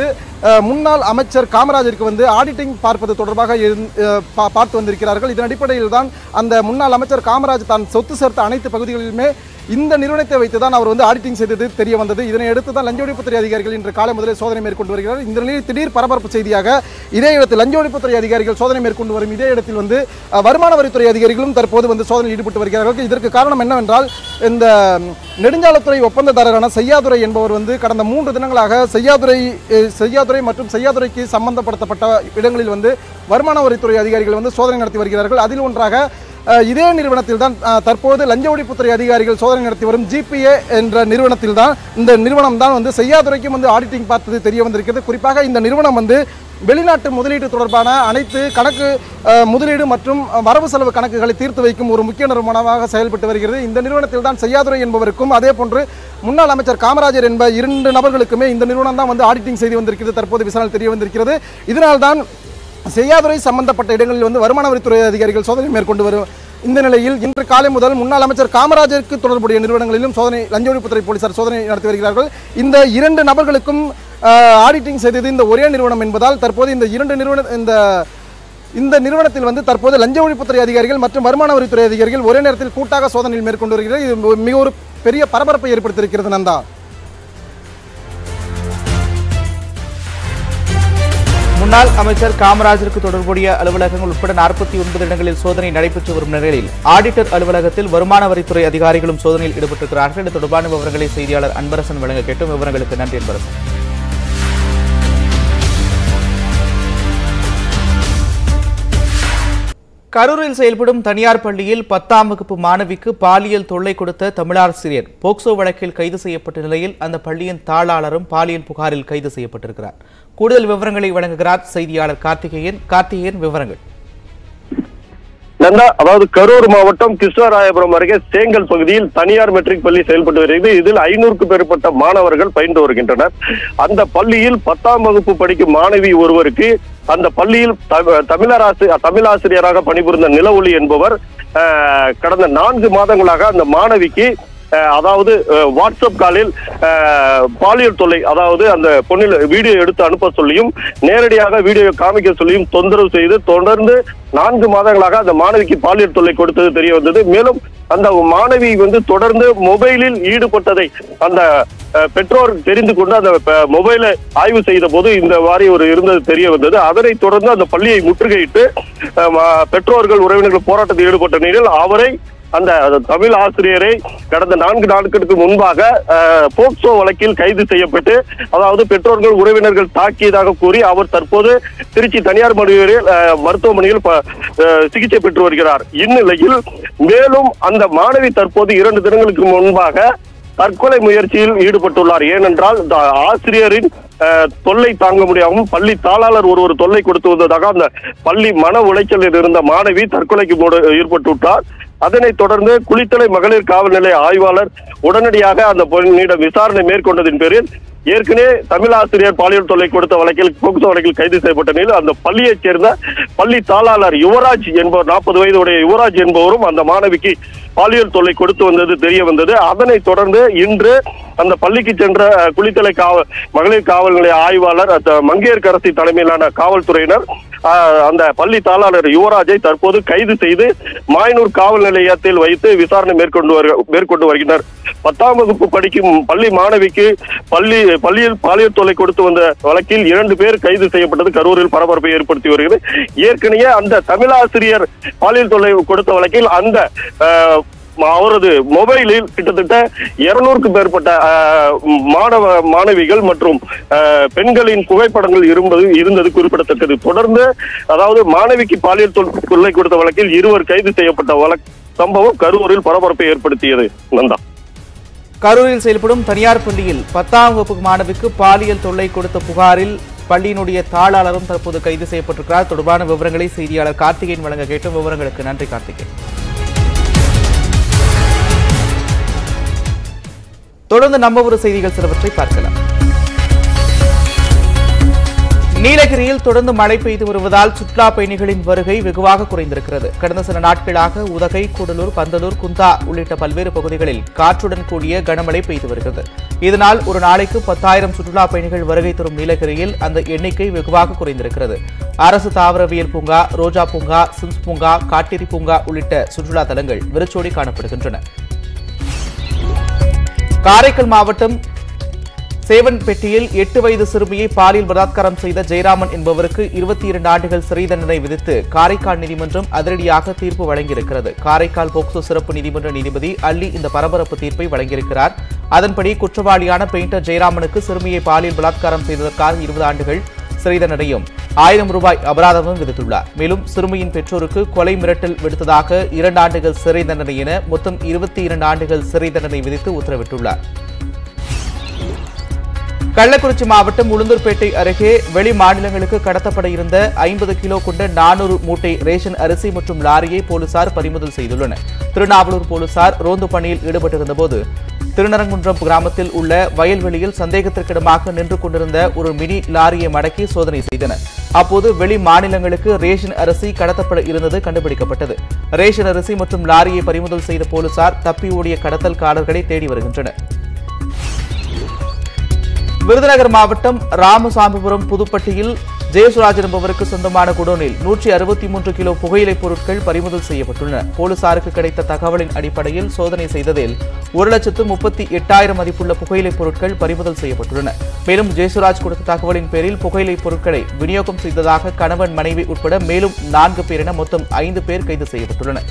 அஹ், முன்னாள் அமைச்சர் காமராஜருக்கு வந்து ஆடிட்டிங் பார்ப்பது தொடர்பாக இருந்- அஹ், பா- பார்த்து வந்திருக்கிறார்கள் இதன் அடிப்படையில் தான் அந்த முன்னாள் அமைச்சர் காமராஜ் தான் சொத்து சேர்த்த அனைத்து பகுதிகளிலுமே இந்த நிறுவனத்தை வைத்து தான் அவர் வந்து ஆடிட்டிங் செய்தது தெரிய வந்தது இதனை அடுத்து தான் லஞ்ச ஒழிப்புத்துறை அதிகாரிகள் இன்று காலை முதலே சோதனை மேற்கொண்டு வருகிறார் இந்த நிலையில் திடீர் பரபரப்பு செய்தியாக இதே இடத்தில் லஞ்ச ஒழிப்புத்துறை அதிகாரிகள் சோதனை மேற்கொண்டு வரும் இதே இடத்தில் வந்து அஹ், வருமான வரித்துறை அதிகாரிகளும் தற்போது வந்து சோதனையில் ஈடுபட்டு வருகிறார்கள் இதற்கு காரணம் என்னவென்றால் இந்த ம், நெடுஞ்சாலைத்துறை ஒப்பந்ததாரரான செய்யாதுரை என்பவர் வந்து கடந்த மூன்று தினங்களாக செய்யாதுரை அஹ், செய்யாதுரை மற்றும் செய்யாதுரைக்கு சம்பந்தப்படுத்தப்பட்ட இடங்களில் வந்து வருமான வரித்துறை அதிகாரிகள் வந்து சோதனை நடத்தி வருகிறார்கள் அதில் ஒன்றாக அஹ், இதே நிறுவனத்தில் தான் அஹ், தற்போது லஞ்ச ஒழிப்புத்துறை அதிகாரிகள் சோதனை நடத்தி வரும் ஜிபிஏ என்ற நிறுவனத்தில் தான் இந்த நிறுவனம் தான் வந்து செய்யாதுரைக்கும் வந்து ஆடிட்டிங் பார்த்தது தெரிய வந்திருக்கிறது குறிப்பாக இந்த நிறுவனம் வந்து வெளிநாட்டு முதலீடு தொடர்பான அனைத்து கணக்கு அஹ், முதலீடு மற்றும் அஹ், வரவு செலவு கணக்குகளை தீர்த்து வைக்கும் ஒரு முக்கிய நிறுவனமாக செயல்பட்டு வருகிறது இந்த நிறுவனத்தில் தான் செய்யாதுரை என்பவருக்கும் அதே போன்று முன்னாள் அமைச்சர் காமராஜர் என்ப இரண்டு நபர்களுக்குமே இந்த நிறுவனம் தான் வந்து ஆடிட்டிங் செய்து வந்திருக்கிறது தற்போது விசாரணை தெரிய வந்திருக்கிறது இதனால்தான் செய்யாதுரை சம்பந்தப்பட்ட இடங்களில் வந்து வருமான வரித்துறை அதிகாரிகள் சோதனை மேற்கொண்டு வரும் இந்த நிலையில் இன்று காலை முதல் முன்னாள் அமைச்சர் காமராஜருக்கு தொடர்புடைய நிறுவனங்களிலும் சோதனை லஞ்ச ஒழிப்புத்துறை போலீசார் சோதனை நடத்தி வருகிறார்கள் இந்த இரண்டு நபர்களுக்கும் ஆடிட்டிங் செய்தது இந்த ஒரே நிறுவனம் என்பதால் தற்போது இந்த இரண்டு நிறுவன இந்த இந்த நிறுவனத்தில் வந்து தற்போது லஞ்ச ஒழிப்புத்துறை அதிகாரிகள் மற்றும் வருமான வரித்துறை அதிகாரிகள் ஒரே நேரத்தில் கூட்டாக சோதனையில் மேற்கொண்டு வருகிறது இது மிக ஒரு பெரிய பரபரப்பை ஏற்படுத்தியிருக்கிறது நந்தா முன்னாள் அமைச்சர் காமராஜருக்கு தொடர்புடைய அலுவலகங்கள் உட்பட நாற்பத்தி ஒன்பது இடங்களில் சோதனை நடைபெற்று வரும் நிலையில் ஆடிட்டர் அலுவலகத்தில் வருமான வரித்துறை அதிகாரிகளும் சோதனையில் ஈடுபட்டிருக்கிறார்கள் இது தொடர்பான விவரங்களை செய்தியாளர் அன்பரசன் வழங்க கேட்டும் விவரங்களுக்கு நன்றி அன்பரசன் கரூரில் செயல்படும் தனியார் பள்ளியில் பத்தாம் வகுப்பு மாணவிக்கு பாலியல் தொல்லை கொடுத்த தமிழாசிரியர் போக்சோ வழக்கில் கைது செய்யப்பட்ட நிலையில் அந்த பள்ளியின் தாளாளரும் பாலியல் புகாரில் கைது செய்யப்பட்டிருக்கிறார் கூடுதல் விவரங்களை வழங்குகிறார் செய்தியாளர் கார்த்திகேயன் கார்த்திகேயன் விவரங்கள் நந்தா அதாவது கரூர் மாவட்டம் கிருஷ்ணராயபுரம் அருகே சேங்கல் பகுதியில் தனியார் மெட்ரிக் பள்ளி செயல்பட்டு வருகிறது இதில் ஐநூறுக்கும் மேற்பட்ட மாணவர்கள் பயின்று வருகின்றனர் அந்த பள்ளியில் பத்தாம் வகுப்பு படிக்கும் மாணவி ஒருவருக்கு அந்த பள்ளியில் த- தமிழராசி தமிழாசிரியராக பணிபுரிந்த நிலவொளி என்பவர் அஹ், கடந்த நான்கு மாதங்களாக அந்த மாணவிக்கு அஹ், அதாவது அஹ், வாட்ஸ்அப் காலில் அஹ், பாலியல் தொல்லை அதாவது அந்த பொண்ணில் வீடியோ எடுத்து அனுப்ப சொல்லியும் நேரடியாக வீடியோ காமிக்க சொல்லியும் தொந்தரவு செய்து தொடர்ந்து நான்கு மாதங்களாக அந்த மாணவிக்கு பாலியல் தொல்லை கொடுத்தது தெரிய வந்தது மேலும் அந்த மாணவி வந்து தொடர்ந்து மொபைலில் ஈடுபட்டதை அந்த அஹ், பெற்றோர் தெரிந்து கொண்டு அந்த ப- மொபைலை ஆய்வு செய்த போது இந்த மாதிரி ஒரு இருந்தது தெரிய வந்தது அதனைத் தொடர்ந்து அந்த பள்ளியை முற்றுகையிட்டு அஹ், ம- பெற்றோர்கள் உறவினர்கள் போராட்டத்தில் ஈடுபட்ட நிலையில் அவரை அந்த அந்த தமிழ் ஆசிரியரை கடந்த நான்கு நாட்களுக்கு முன்பாக அஹ், போக்சோ வழக்கில் கைது செய்யப்பட்டு அதாவது பெற்றோர்கள் உறவினர்கள் தாக்கியதாக கூறி அவர் தற்போது திருச்சி தனியார் மருத்துவமனையில் அஹ், மருத்துவமனையில் ப- அஹ், சிகிச்சை பெற்று வருகிறார் இந்நிலையில் மேலும் அந்த மாணவி தற்போது இரண்டு தினங்களுக்கு முன்பாக தற்கொலை முயற்சியில் ஈடுபட்டுள்ளார் ஏனென்றால் இந்த ஆசிரியரின் அஹ், தொல்லை தாங்க முடியாமல் பள்ளி தாளாளர் ஒருவர் தொல்லை கொடுத்து வந்ததாக அந்த பள்ளி மன உளைச்சலில் இருந்த மாணவி தற்கொலைக்கு மூட- ஈடுபட்டுவிட்டார் அதனைத் தொடர்ந்து குளித்தலை மகளிர் காவல் நிலைய ஆய்வாளர் உடனடியாக அந்த பெண்ணிடம் விசாரணை மேற்கொண்டதின் பேரில் ஏற்கனவே தமிழ் ஆசிரியர் பாலியல் தொல்லை கொடுத்த வழக்கில் போக்சோ வழக்கில் கைது செய்யப்பட்ட நிலையில் அந்த பள்ளியைச் சேர்ந்த பள்ளி தாளாளர் யுவராஜ் என்பவர் நாற்பது வயதுடைய யுவராஜ் என்பவரும் அந்த மாணவிக்கு பாலியல் தொல்லை கொடுத்து வந்தது தெரிய வந்தது அதனைத் தொடர்ந்து இன்று அந்த பள்ளிக்கு சென்ற அஹ், குளித்தலை காவல் மகளிர் காவல் நிலைய ஆய்வாளர் அந்த மங்கையர்கரசி தலைமையிலான காவல்துறையினர் அஹ், அந்த பள்ளி தாளாளர் யுவராஜை தற்போது கைது செய்து மாயனூர் காவல் நிலையத்தில் வைத்து விசாரணை மேற்கொண்டு வருக மேற்கொண்டு வருகின்றனர் பத்தாம் வகுப்பு படிக்கும் பள்ளி மாணவிக்கு பள்ளி பள்ளியில் பாலியல் தொல்லை கொடுத்து வந்த வழக்கில் இரண்டு பேர் கைது செய்யப்பட்டது கரூரில் பரபரப்பை ஏற்படுத்தி வருகிறது ஏற்கனவே அந்த தமிழாசிரியர் பாலியல் தொல்லை கொடுத்த வழக்கில் அந்த அஹ், அவரது மொபைலில் கிட்டத்தட்ட இருநூறுக்கும் மேற்பட்ட அஹ், மாணவ மாணவிகள் மற்றும் அஹ், பெண்களின் புகைப்படங்கள் இருந்தது இருந்தது குறிப்பிடத்தக்கது தொடர்ந்து அதாவது மாணவிக்கு பாலியல் தொல்- தொல்லை கொடுத்த வழக்கில் இருவர் கைது செய்யப்பட்ட வழக்கு சம்பவம் கரூரில் பரபரப்பை ஏற்படுத்தியது நந்தா கரூரில் செயல்படும் தனியார் பள்ளியில் பத்தாம் வகுப்பு மாணவிக்கு பாலியல் தொல்லை கொடுத்த புகாரில் பள்ளியினுடைய தாளாளரும் தற்போது கைது செய்யப்பட்டிருக்கிறார் தொடர்பான விவரங்களை செய்தியாளர் கார்த்திகேயன் வழங்க கேட்டும் விவரங்களுக்கு நன்றி கார்த்திகேயன் தொடர்ந்து நம்ம ஒரு செய்திகள் சிலவற்றை பார்க்கலாம் நீலகிரியில் தொடர்ந்து மழை பெய்து வருவதால் சுற்றுலா பயணிகளின் வருகை வெகுவாக குறைந்திருக்கிறது கடந்த சில நாட்களாக உதகை கூடலூர் பந்தலூர் குந்தா உள்ளிட்ட பல்வேறு பகுதிகளில் காற்றுடன் கூடிய கனமழை பெய்து வருகிறது இதனால் ஒரு நாளைக்கு பத்தாயிரம் சுற்றுலா பயணிகள் வருகை தரும் நீலகிரியில் அந்த எண்ணிக்கை வெகுவாக குறைந்திருக்கிறது அரசு தாவரவியல் பூங்கா ரோஜா பூங்கா சிம்ஸ் பூங்கா காட்டேரி பூங்கா உள்ளிட்ட சுற்றுலா தலங்கள் வெறிச்சோடி காணப்படுகின்றன காரைக்கால் மாவட்டம் சேவன்பேட்டையில் எட்டு வயது சிறுமியை பாலியல் பலாத்காரம் செய்த ஜெயராமன் என்பவருக்கு இருபத்தி இரண்டு ஆண்டுகள் சிறை தண்டனை விதித்து காரைக்கால் நீதிமன்றம் அதிரடியாக தீர்ப்பு வழங்கியிருக்கிறது காரைக்கால் போக்சோ சிறப்பு நீதிமன்ற நீதிபதி அள்ளி இந்த பரபரப்பு தீர்ப்பை வழங்கியிருக்கிறார் அதன்படி குற்றவாளியான பெயிண்டர் ஜெயராமனுக்கு சிறுமியை பாலியல் பலாத்காரம் செய்ததற்காக இருபது ஆண்டுகள் சிறை தண்டனையும் ஆயிரம் ரூபாய் அபராதமும் விதித்துள்ளார் மேலும் சிறுமியின் பெற்றோருக்கு கொலை மிரட்டல் விடுத்ததாக இரண்டு ஆண்டுகள் சிறை தண்டனை என மொத்தம் இருபத்தி இரண்டு ஆண்டுகள் சிறை தண்டனை விதித்து உத்தரவிட்டுள்ளார் கள்ளக்குறிச்சி மாவட்டம் உளுந்தூர்பேட்டை அருகே வெளி மாநிலங்களுக்கு கடத்தப்பட இருந்த ஐம்பது கிலோ கொண்ட நானூறு மூட்டை ரேஷன் அரிசி மற்றும் லாரியை போலீசார் பறிமுதல் செய்துள்ளனர் திருநாவலூர் போலீசார் ரோந்து பணியில் ஈடுபட்டிருந்தபோது திருநரங்குன்றம் கிராமத்தில் உள்ள வயல்வெளியில் சந்தேகத்திற்கிடமாக நின்று கொண்டிருந்த ஒரு மினி லாரியை மடக்கி சோதனை செய்தனர் அப்போது வெளி மாநிலங்களுக்கு ரேஷன் அரிசி கடத்தப்பட இருந்தது கண்டுபிடிக்கப்பட்டது ரேஷன் அரிசி மற்றும் லாரியை பறிமுதல் செய்த போலீசார் தப்பி ஓடிய கடத்தல்காரர்களை தேடி வருகின்றனர் விருதுநகர் மாவட்டம் ராமசாமிபுரம் புதுப்பட்டியில் ஜெயசுராஜ் என்பவருக்கு சொந்தமான குடோனில் நூற்றி அறுபத்தி மூன்று கிலோ புகையிலைப் பொருட்கள் பறிமுதல் செய்யப்பட்டுள்ளன போலீசாருக்கு கிடைத்த தகவலின் அடிப்படையில் சோதனை செய்ததில் ஒரு லட்சத்து முப்பத்தி எட்டாயிரம் மதிப்புள்ள புகையிலைப் பொருட்கள் பறிமுதல் செய்யப்பட்டுள்ளன மேலும் ஜெயசுராஜ் கொடுத்த தகவலின் பேரில் புகையிலைப் பொருட்களை விநியோகம் செய்ததாக கணவன் மனைவி உட்பட மேலும் நான்கு பேர் என மொத்தம் ஐந்து பேர் கைது செய்யப்பட்டுள்ளனர்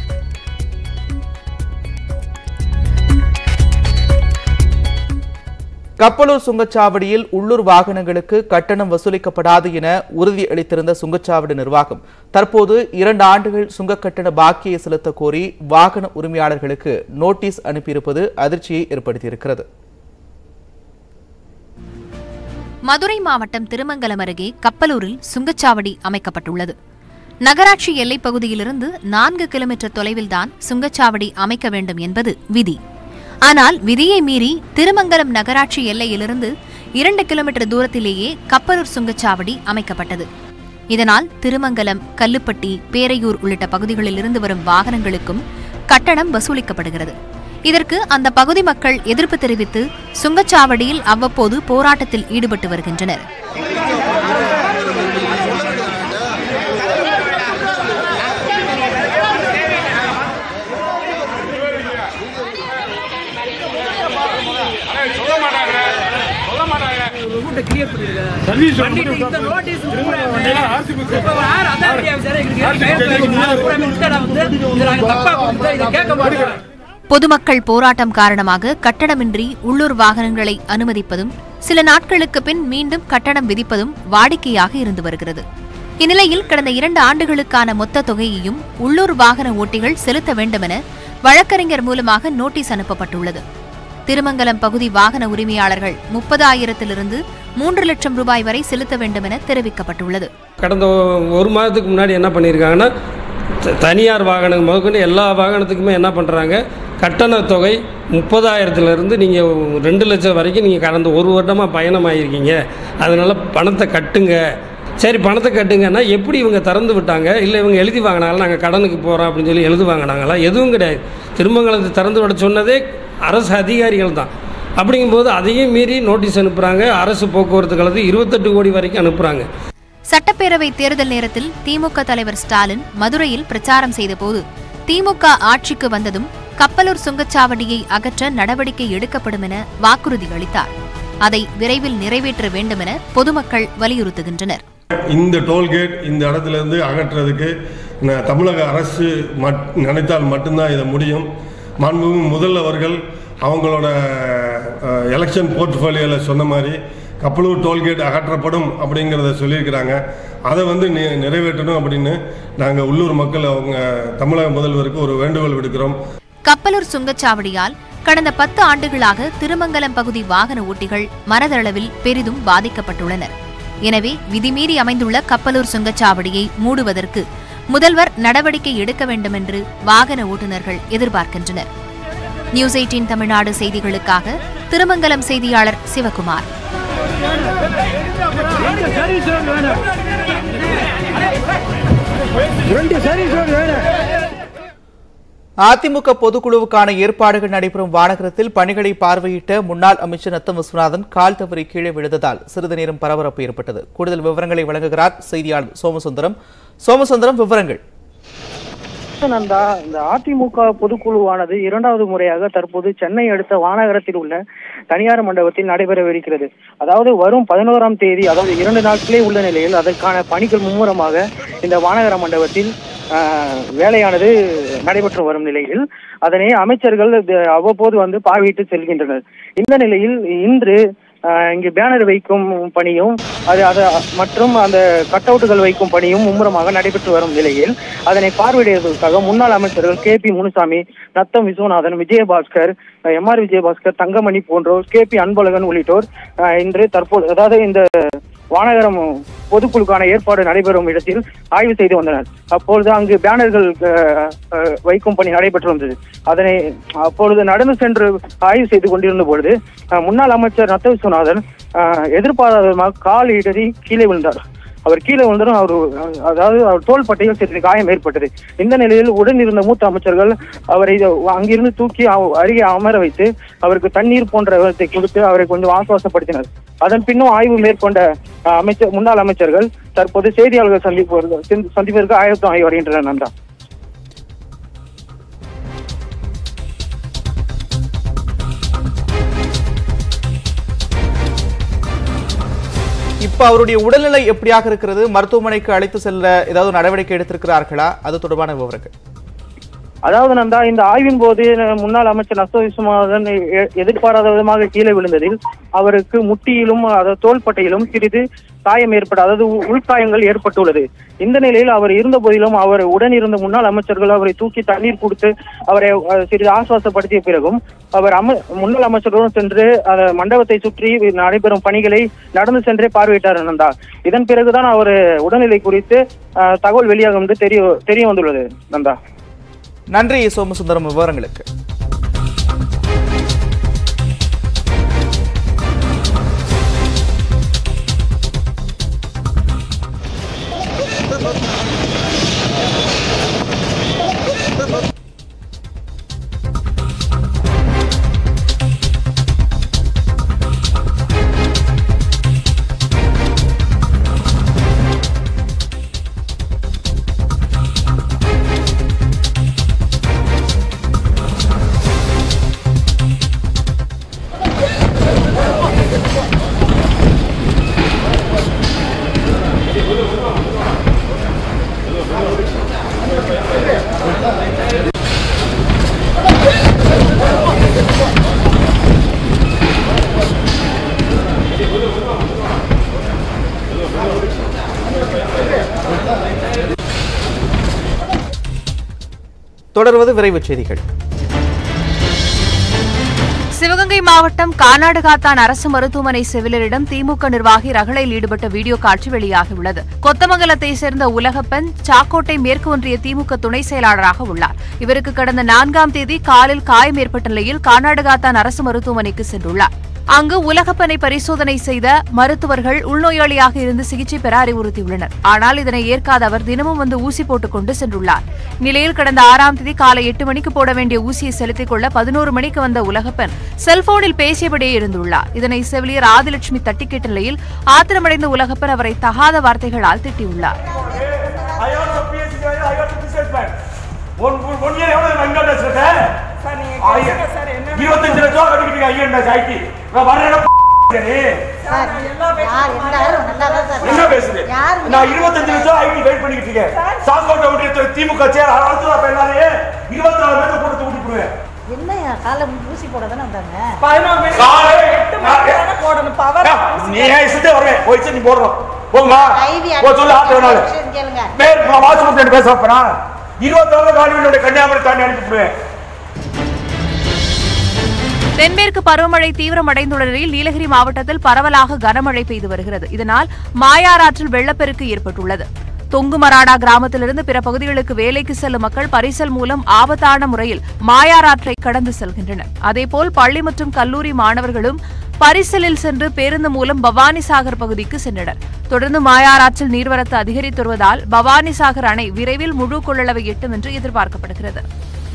கப்பலூர் சுங்கச்சாவடியில் உள்ளூர் வாகனங்களுக்கு கட்டணம் வசூலிக்கப்படாது என உறுதியளித்திருந்த சுங்கச்சாவடி நிர்வாகம் தற்போது இரண்டு ஆண்டுகள் சுங்க கட்டண பாக்கியை செலுத்த கோரி வாகன உரிமையாளர்களுக்கு நோட்டீஸ் அனுப்பியிருப்பது அதிர்ச்சியை ஏற்படுத்தியிருக்கிறது மதுரை மாவட்டம் திருமங்கலம் அருகே கப்பலூரில் சுங்கச்சாவடி அமைக்கப்பட்டுள்ளது நகராட்சி எல்லைப் பகுதியிலிருந்து நான்கு கிலோமீட்டர் தொலைவில்தான் சுங்கச்சாவடி அமைக்க வேண்டும் என்பது விதி ஆனால் விதியை மீறி திருமங்கலம் நகராட்சி எல்லையிலிருந்து இரண்டு கிலோமீட்டர் தூரத்திலேயே கப்பலூர் சுங்கச்சாவடி அமைக்கப்பட்டது இதனால் திருமங்கலம் கல்லுப்பட்டி பேரையூர் உள்ளிட்ட பகுதிகளில் இருந்து வரும் வாகனங்களுக்கும் கட்டணம் வசூலிக்கப்படுகிறது இதற்கு அந்த பகுதி மக்கள் எதிர்ப்பு தெரிவித்து சுங்கச்சாவடியில் அவ்வப்போது போராட்டத்தில் ஈடுபட்டு வருகின்றனர் பொதுமக்கள் போராட்டம் காரணமாக கட்டணமின்றி உள்ளூர் வாகனங்களை அனுமதிப்பதும் சில நாட்களுக்கு பின் மீண்டும் கட்டணம் விதிப்பதும் வாடிக்கையாக இருந்து வருகிறது இந்நிலையில் கடந்த இரண்டு ஆண்டுகளுக்கான மொத்த தொகையையும் உள்ளூர் வாகன ஓட்டிகள் செலுத்த வேண்டுமென வழக்கறிஞர் மூலமாக நோட்டீஸ் அனுப்பப்பட்டுள்ளது திருமங்கலம் பகுதி வாகன உரிமையாளர்கள் முப்பதாயிரத்திலிருந்து மூன்று லட்சம் ரூபாய் வரை செலுத்த வேண்டுமென தெரிவிக்கப்பட்டுள்ளது கடந்த ஒரு மாதத்துக்கு முன்னாடி என்ன பண்ணியிருக்காங்கன்னா த- தனியார் வாகனம் முதற்கொண்டு எல்லா வாகனத்துக்குமே என்ன பண்ணுறாங்க கட்டண தொகை முப்பதாயிரத்துலேருந்து நீங்கள் ரெண்டு லட்சம் வரைக்கும் நீங்கள் கடந்த ஒரு வருடமாக பயணமாகிருக்கீங்க அதனால் பணத்தை கட்டுங்க சரி பணத்தை கட்டுங்கன்னா எப்படி இவங்க திறந்து விட்டாங்க இல்லை இவங்க எழுதி வாங்கினாங்களா நாங்கள் கடனுக்கு போகிறோம் அப்படின்னு சொல்லி எழுதி வாங்கினாங்களா எதுவும் கிடையாது திருமங்கலத்தை திறந்து விட சொன்னதே அரசு அதிகாரிகள் தான் அப்படிங்கும்போது அதையும் மீறி நோட்டீஸ் அனுப்புகிறாங்க அரசு போக்குவரத்து கழகத்துக்கு இருபத்தெட்டு கோடி வரைக்கும் அனுப்புகிறாங்க சட்டப்பேரவை தேர்தல் நேரத்தில் திமுக தலைவர் ஸ்டாலின் மதுரையில் பிரச்சாரம் செய்தபோது திமுக ஆட்சிக்கு வந்ததும் கப்பலூர் சுங்கச்சாவடியை அகற்ற நடவடிக்கை எடுக்கப்படும் என வாக்குறுதி அளித்தார் அதை விரைவில் நிறைவேற்ற வேண்டுமென பொதுமக்கள் வலியுறுத்துகின்றனர் இந்த டோல்கேட் இந்த இடத்துல இருந்து அகற்றுறதுக்கு ந- தமிழக அரசு மட் நினைத்தால் மட்டும்தான் இதை முடியும் மாண்புமிகு முதல்வர்கள் அவங்களோட எலெக்ஷன் போர்ட்ஃபோலியோவில் சொன்ன மாதிரி கப்பலூர் டோல்கேட் அகற்றப்படும் அப்படிங்கிறத சொல்லியிருக்கிறாங்க அதை வந்து நி- நிறைவேற்றணும் அப்படின்னு நாங்கள் உள்ளூர் மக்கள் அவங்க தமிழக முதல்வருக்கு ஒரு வேண்டுகோள் விடுக்கிறோம் கப்பலூர் சுங்கச்சாவடியால் கடந்த பத்து ஆண்டுகளாக திருமங்கலம் பகுதி வாகன ஓட்டிகள் மனதளவில் பெரிதும் பாதிக்கப்பட்டுள்ளனர் எனவே விதிமீறி அமைந்துள்ள கப்பலூர் சுங்கச்சாவடியை மூடுவதற்கு முதல்வர் நடவடிக்கை எடுக்க வேண்டுமென்று வாகன ஓட்டுநர்கள் எதிர்பார்க்கின்றனர் நியூஸ் எயிட்டீன் தமிழ்நாடு செய்திகளுக்காக திருமங்கலம் செய்தியாளர் சிவகுமார் அதிமுக பொதுக்குழுவுக்கான ஏற்பாடுகள் நடைபெறும் வானகரத்தில் பணிகளை பார்வையிட்ட முன்னாள் அமைச்சர் நத்தம் விஸ்வநாதன் கால் தவறி கீழே விழுந்ததால் சிறிது நேரம் பரபரப்பு ஏற்பட்டது கூடுதல் விவரங்களை வழங்குகிறார் செய்தியாளர் சோமசுந்தரம் சோமசுந்தரம் விவரங்கள் நந்தா இந்த அதிமுக பொதுக்குழுவானது இரண்டாவது முறையாக தற்போது சென்னை அடுத்த வானகரத்தில் உள்ள தனியார் மண்டபத்தில் நடைபெறவிருக்கிறது அதாவது வரும் பதினோராம் தேதி அதாவது இரண்டு நாட்களே உள்ள நிலையில் அதற்கான பணிகள் மும்முரமாக இந்த வானகர மண்டபத்தில் ஆஹ், வேலையானது நடைபெற்று வரும் நிலையில் அதனை அமைச்சர்கள் இது அவ்வப்போது வந்து பார்வையிட்டு செல்கின்றனர் இந்த நிலையில் இன்று ஆஹ், இங்கு பேனர் வைக்கும் பணியும் அது அது மற்றும் அந்த கட் அவுட்டுகள் வைக்கும் பணியும் மும்முரமாக நடைபெற்று வரும் நிலையில் அதனை பார்வையிடுவதற்காக முன்னாள் அமைச்சர்கள் K P Munusamy Natham Viswanathan Vijayabaskar M R Vijayabaskar Thangamani போன்றோர் கே பி அன்பழகன் உள்ளிட்டோர் ஆஹ், இன்று தற்போது அதாவது இந்த வானகரம் பொதுக்குழுக்கான ஏற்பாடு நடைபெறும் இடத்தில் ஆய்வு செய்து வந்தனர் அப்பொழுது அங்கு பேனர்கள் அஹ், அஹ், வைக்கும் பணி நடைபெற்று வந்தது அதனை அப்பொழுது நடந்து சென்று ஆய்வு செய்து கொண்டிருந்த பொழுது அஹ், முன்னாள் அமைச்சர் நத்த விஸ்வநாதன் அஹ், எதிர்பாராத விதமாக கால் இடறி கீழே விழுந்தார் அவர் கீழே விழுந்ததும் அவர் அதாவது அவர் தோள் பட்டையில் சிறிது காயம் ஏற்பட்டது இந்த நிலையில் உடன் இருந்த மூத்த அமைச்சர்கள் அவரை அங்கிருந்து தூக்கி அவ- அருகே அமர வைத்து அவருக்கு தண்ணீர் போன்றவற்றை கொடுத்து அவரை கொஞ்சம் ஆசுவாசப்படுத்தினர் அதன் பின்னும் ஆய்வு மேற்கொண்ட அஹ், அமைச்சர் முன்னாள் அமைச்சர்கள் தற்போது செய்தியாளர்கள் சந்திப்பு சந்திப்பதற்கு ஆயத்தம் ஆகி வருகின்றனர் நந்தா இப்ப அவருடைய உடல்நிலை எப்படியாக இருக்கிறது மருத்துவமனைக்கு அழைத்து செல்ல ஏதாவது நடவடிக்கை எடுத்திருக்கிறார்களா அது தொடர்பான விவரங்கள் அதாவது நந்தா இந்த ஆய்வின் போது முன்னாள் அமைச்சர் நஸ்த விஸ்வநாதன் எ- எதிர்பாராத விதமாக கீழே விழுந்ததில் அவருக்கு முட்டியிலும் அதாவது தோள்பட்டையிலும் சிறிது காயம் ஏற்பட அதாவது உ- உள்காயங்கள் ஏற்பட்டுள்ளது இந்த நிலையில் அவர் இருந்த போதிலும் அவர் உடன் இருந்த முன்னாள் அமைச்சர்கள் அவரை தூக்கி தண்ணீர் கொடுத்து அவரை அஹ், சிறிது ஆசுவாசப்படுத்திய பிறகும் அவர் அம முன்னாள் அமைச்சர்களுடன் சென்று அந்த மண்டபத்தை சுற்றி நடைபெறும் பணிகளை நடந்து சென்றே பார்வையிட்டார் நந்தா இதன் பிறகுதான் அவர் உடல்நிலை குறித்து அஹ், தகவல் வெளியாகும் என்று தெரிய தெரிய வந்துள்ளது நந்தா நன்றி சோமசுந்தரம் விவரங்களுக்கு தொடர்வது விரைவுச் செய்திகள் சிவகங்கை மாவட்டம் கானாடுகாத்தான் அரசு மருத்துவமனை செவிலரிடம் திமுக நிர்வாகி ரகளையில் ஈடுபட்ட வீடியோ காட்சி வெளியாகியுள்ளது கொத்தமங்கலத்தை சேர்ந்த உலகப்பெண் சாக்கோட்டை மேற்கு ஒன்றிய திமுக துணை செயலாளராக உள்ளார் இவருக்கு கடந்த நான்காம் தேதி காலில் காயம் ஏற்பட்ட நிலையில் கானாடுகாத்தான் அரசு மருத்துவமனைக்கு சென்றுள்ளார் அங்கு உலகப்பனை பரிசோதனை செய்த மருத்துவர்கள் உள்நோயாளியாக இருந்து சிகிச்சை பெற அறிவுறுத்தியுள்ளனர் ஆனால் இதனை ஏற்காத அவர் தினமும் வந்து ஊசி போட்டுக் கொண்டு சென்றுள்ளார் நிலையில் கடந்த ஆறாம் தேதி காலை எட்டு மணிக்கு போட வேண்டிய ஊசியை செலுத்திக் கொள்ள பதினோரு மணிக்கு வந்த உலகப்பெண் செல்போனில் பேசியபடியே இருந்துள்ளார் இதனை செவிலியர் ஆதிலட்சுமி தட்டி கேட்ட நிலையில் ஆத்திரமடைந்த உலகப்பெண் அவரை தகாத வார்த்தைகளால் திட்டியுள்ளார் இருபத்தஞ்சு லட்சம் கட்டிக்கிட்டு ஐயன் ஐடி வர்றேன் என்ன பேசுது நான் இருபத்தஞ்சு லட்சம் ஐடி வெயிட் பண்ணிக்கிட்டு இருக்கேன் சாக்கோட்டை ஒன்றிய திமுக சேர் அடுத்த பெண்ணாலே இருபத்தி நாலு பேருக்கு கொடுத்து விட்டுருவேன் என்னையா காலை ஊசி போட தானே வந்தாங்க காலை நீ ஏன் இஷ்டத்தை வருவேன் போயிடுச்சு நீ போடுறோம் போங்கம்மா போ சொல்லு ஆட்ட வேணாலும் கேளுங்க பேர் வாசுமத்தி பேச போறா இருபத்தி நாலு காலிவினுடைய கன்னியாகுமரி தாண்டி அனுப்பிவிடுவேன் தென்மேற்கு பருவமழை தீவிரமடைந்துள்ள நிலையில் நீலகிரி மாவட்டத்தில் பரவலாக கனமழை பெய்து வருகிறது இதனால் மாயாராற்றில் வெள்ளப்பெருக்கு ஏற்பட்டுள்ளது தொங்குமராடா கிராமத்திலிருந்து பிற பகுதிகளுக்கு வேலைக்கு செல்லும் மக்கள் பரிசல் மூலம் ஆபத்தான முறையில் மாயாராற்றை கடந்து செல்கின்றனர் அதேபோல் பள்ளி மற்றும் கல்லூரி மாணவர்களும் பரிசலில் சென்று பேருந்து மூலம் பவானிசாகர் பகுதிக்கு சென்றனர் தொடர்ந்து மாயாராற்றில் நீர்வரத்து அதிகரித்து வருவதால் பவானிசாகர் அணை விரைவில் முழு கொள்ளளவை எட்டும் என்று எதிர்பார்க்கப்படுகிறது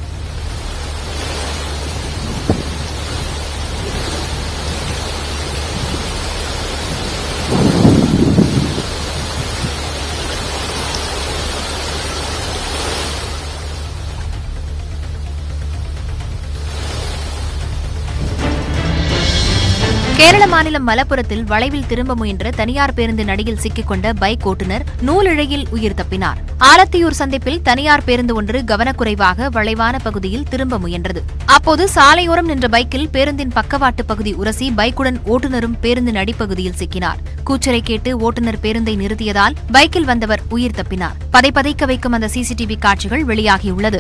கேரள மாநிலம் மலப்புரத்தில் வளைவில் திரும்ப முயன்ற தனியார் பேருந்து நடிகில் சிக்கிக்கொண்ட பைக் ஓட்டுநர் நூலிழையில் உயிர் தப்பினார் ஆலத்தியூர் சந்திப்பில் தனியார் பேருந்து ஒன்று கவனக்குறைவாக வளைவான பகுதியில் திரும்ப முயன்றது அப்போது சாலையோரம் நின்ற பைக்கில் பேருந்தின் பக்கவாட்டு பகுதி உரசி பைக்குடன் ஓட்டுநரும் பேருந்து நடிப்பகுதியில் சிக்கினார் கூச்சலை கேட்டு ஓட்டுநர் பேருந்தை நிறுத்தியதால் பைக்கில் வந்தவர் உயிர் தப்பினார் பதைப்பதைக்க வைக்கும் அந்த சிசிடிவி காட்சிகள் வெளியாகியுள்ளது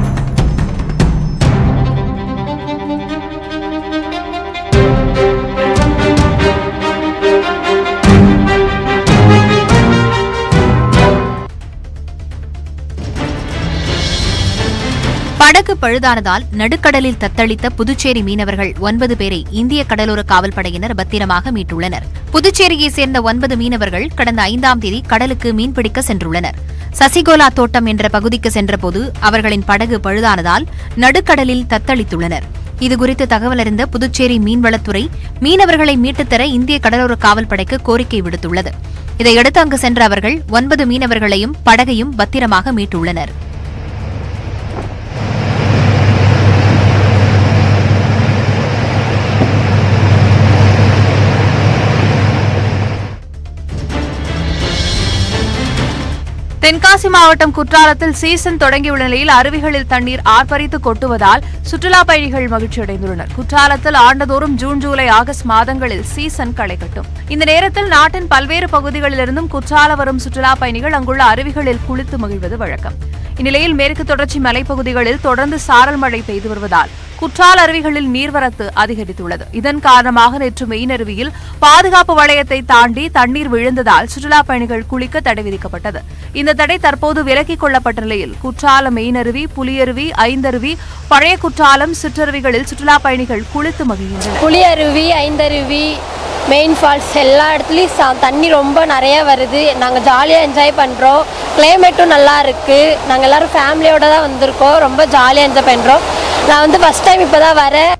படகு பழுதானதால் நடுக்கடலில் தத்தளித்த புதுச்சேரி மீனவர்கள் ஒன்பது பேரை இந்திய கடலோர காவல்படையினர் பத்திரமாக மீட்டுள்ளனர் புதுச்சேரியைச் சேர்ந்த ஒன்பது மீனவர்கள் கடந்த ஐந்தாம் தேதி கடலுக்கு மீன்பிடிக்க சென்றுள்ளனர் சசிகோலா தோட்டம் என்ற பகுதிக்கு சென்றபோது அவர்களின் படகு பழுதானதால் நடுக்கடலில் தத்தளித்துள்ளனர் இதுகுறித்து தகவல் அறிந்த புதுச்சேரி மீன்வளத்துறை மீனவர்களை மீட்டுத் தர இந்திய கடலோர காவல்படைக்கு கோரிக்கை விடுத்துள்ளது இதையடுத்து அங்கு சென்ற அவர்கள் ஒன்பது மீனவர்களையும் படகையும் பத்திரமாக மீட்டுள்ளனர் தென்காசி மாவட்டம் குற்றாலத்தில் சீசன் தொடங்கியுள்ள நிலையில் அருவிகளில் தண்ணீர் ஆர்ப்பரித்து கொட்டுவதால் சுற்றுலா பயணிகள் மகிழ்ச்சியடைந்துள்ளனர் குற்றாலத்தில் ஆண்டுதோறும் ஜூன் ஜூலை ஆகஸ்ட் மாதங்களில் சீசன் களை கட்டும் இந்த நேரத்தில் நாட்டின் பல்வேறு பகுதிகளிலிருந்தும் குற்றால வரும் சுற்றுலா பயணிகள் அங்குள்ள அருவிகளில் குளித்து மகிழ்வது வழக்கம் இந்நிலையில் மேற்கு தொடர்ச்சி மலைப்பகுதிகளில் தொடர்ந்து சாரல் மழை பெய்து வருவதால் குற்றால அருவிகளில் நீர்வரத்து அதிகரித்துள்ளது இதன் காரணமாக நேற்று மெயினருவியில் பாதுகாப்பு வளையத்தை தாண்டி தண்ணீர் விழுந்ததால் சுற்றுலா பயணிகள் குளிக்க தடை விதிக்கப்பட்டது இந்த தடை தற்போது விலக்கிக் கொள்ளப்பட்ட நிலையில் குற்றால மெயினருவி புலியருவி ஐந்தருவி பழைய குற்றாலம் சிற்றருவிகளில் சுற்றுலா பயணிகள் குளித்து மகிழ்கின்றனர் புளியருவி ஐந்தருவி மெயின் ஃபால்ஸ் எல்லா இடத்துலையும் சா- தண்ணி ரொம்ப நிறைய வருது நாங்கள் ஜாலியாக என்ஜாய் பண்ணுறோம் கிளைமேட்டும் நல்லா இருக்குது நாங்கள் எல்லோரும் ஃபேமிலியோட தான் வந்திருக்கோம் ரொம்ப ஜாலியாக என்ஜாய் பண்ணுறோம் நான் வந்து ஃபஸ்ட் டைம் இப்போ தான் வரேன்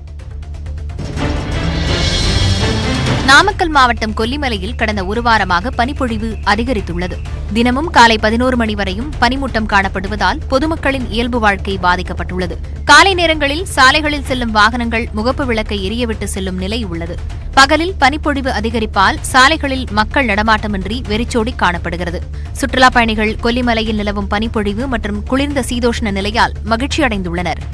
நாமக்கல் மாவட்டம் கொல்லிமலையில் கடந்த ஒரு வாரமாக பனிப்பொழிவு அதிகரித்துள்ளது தினமும் காலை பதினோரு மணி வரையும் பனிமூட்டம் காணப்படுவதால் பொதுமக்களின் இயல்பு வாழ்க்கை பாதிக்கப்பட்டுள்ளது காலை நேரங்களில் சாலைகளில் செல்லும் வாகனங்கள் முகப்பு விளக்கை எரியவிட்டு செல்லும் நிலை உள்ளது பகலில் பனிப்பொழிவு அதிகரிப்பால் சாலைகளில் மக்கள் நடமாட்டமின்றி வெறிச்சோடி காணப்படுகிறது சுற்றுலா பயணிகள் கொல்லிமலையில் நிலவும் பனிப்பொழிவு மற்றும் குளிர்ந்த சீதோஷ்ண நிலையால் மகிழ்ச்சியடைந்துள்ளனர்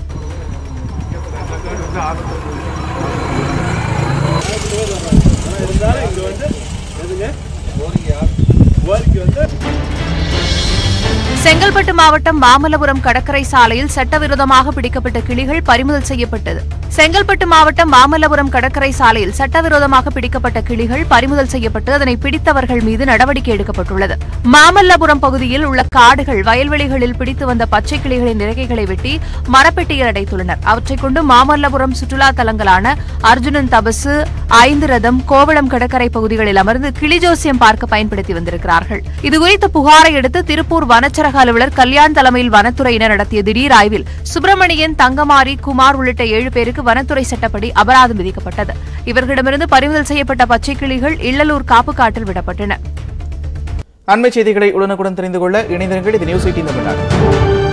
செங்கல்பட்டு மாவட்டம் மாமல்லபுரம் கடற்கரை சாலையில் சட்டவிரோதமாக பிடிக்கப்பட்ட கிளிகள் பறிமுதல் செய்யப்பட்டது செங்கல்பட்டு மாவட்டம் மாமல்லபுரம் கடற்கரை சாலையில் சட்டவிரோதமாக பிடிக்கப்பட்ட கிளிகள் பறிமுதல் செய்யப்பட்டு அதனை பிடித்தவர்கள் மீது நடவடிக்கை எடுக்கப்பட்டுள்ளது மாமல்லபுரம் பகுதியில் உள்ள காடுகள் வயல்வெளிகளில் பிடித்து வந்த பச்சை கிளிகளின் இறக்கைகளை வெட்டி மரப்பெட்டியில் அடைத்துள்ளனர் அவற்றைக் கொண்டு மாமல்லபுரம் சுற்றுலா தலங்களான அர்ஜுனன் தபசு ஐந்து ரதம் கோவளம் கடற்கரை பகுதிகளில் அமர்ந்து கிளி ஜோசியம் பார்க்க பயன்படுத்தி வந்திருக்கிறார்கள் இதுகுறித்த புகாரை அடுத்து திருப்பூர் வனச்சரக அலுவலர் கல்யாண் தலைமையில் வனத்துறையினர் நடத்திய திடீர் ஆய்வில் சுப்பிரமணியன் தங்கமாரி குமார் உள்ளிட்ட ஏழு பேருக்கு வனத்துறை சட்டப்படி அபராதம் விதிக்கப்பட்டது இவர்களிடமிருந்து பறிமுதல் செய்யப்பட்ட பச்சை கிளிகள் இல்லலூர் காப்பு காட்டில் விடப்பட்டன அண்மை செய்திகளை உடனுக்குடன் தெரிந்து கொள்ள இணைந்திருங்கள் இது நியூஸ் எயிட்டின் தமிழ்நாடு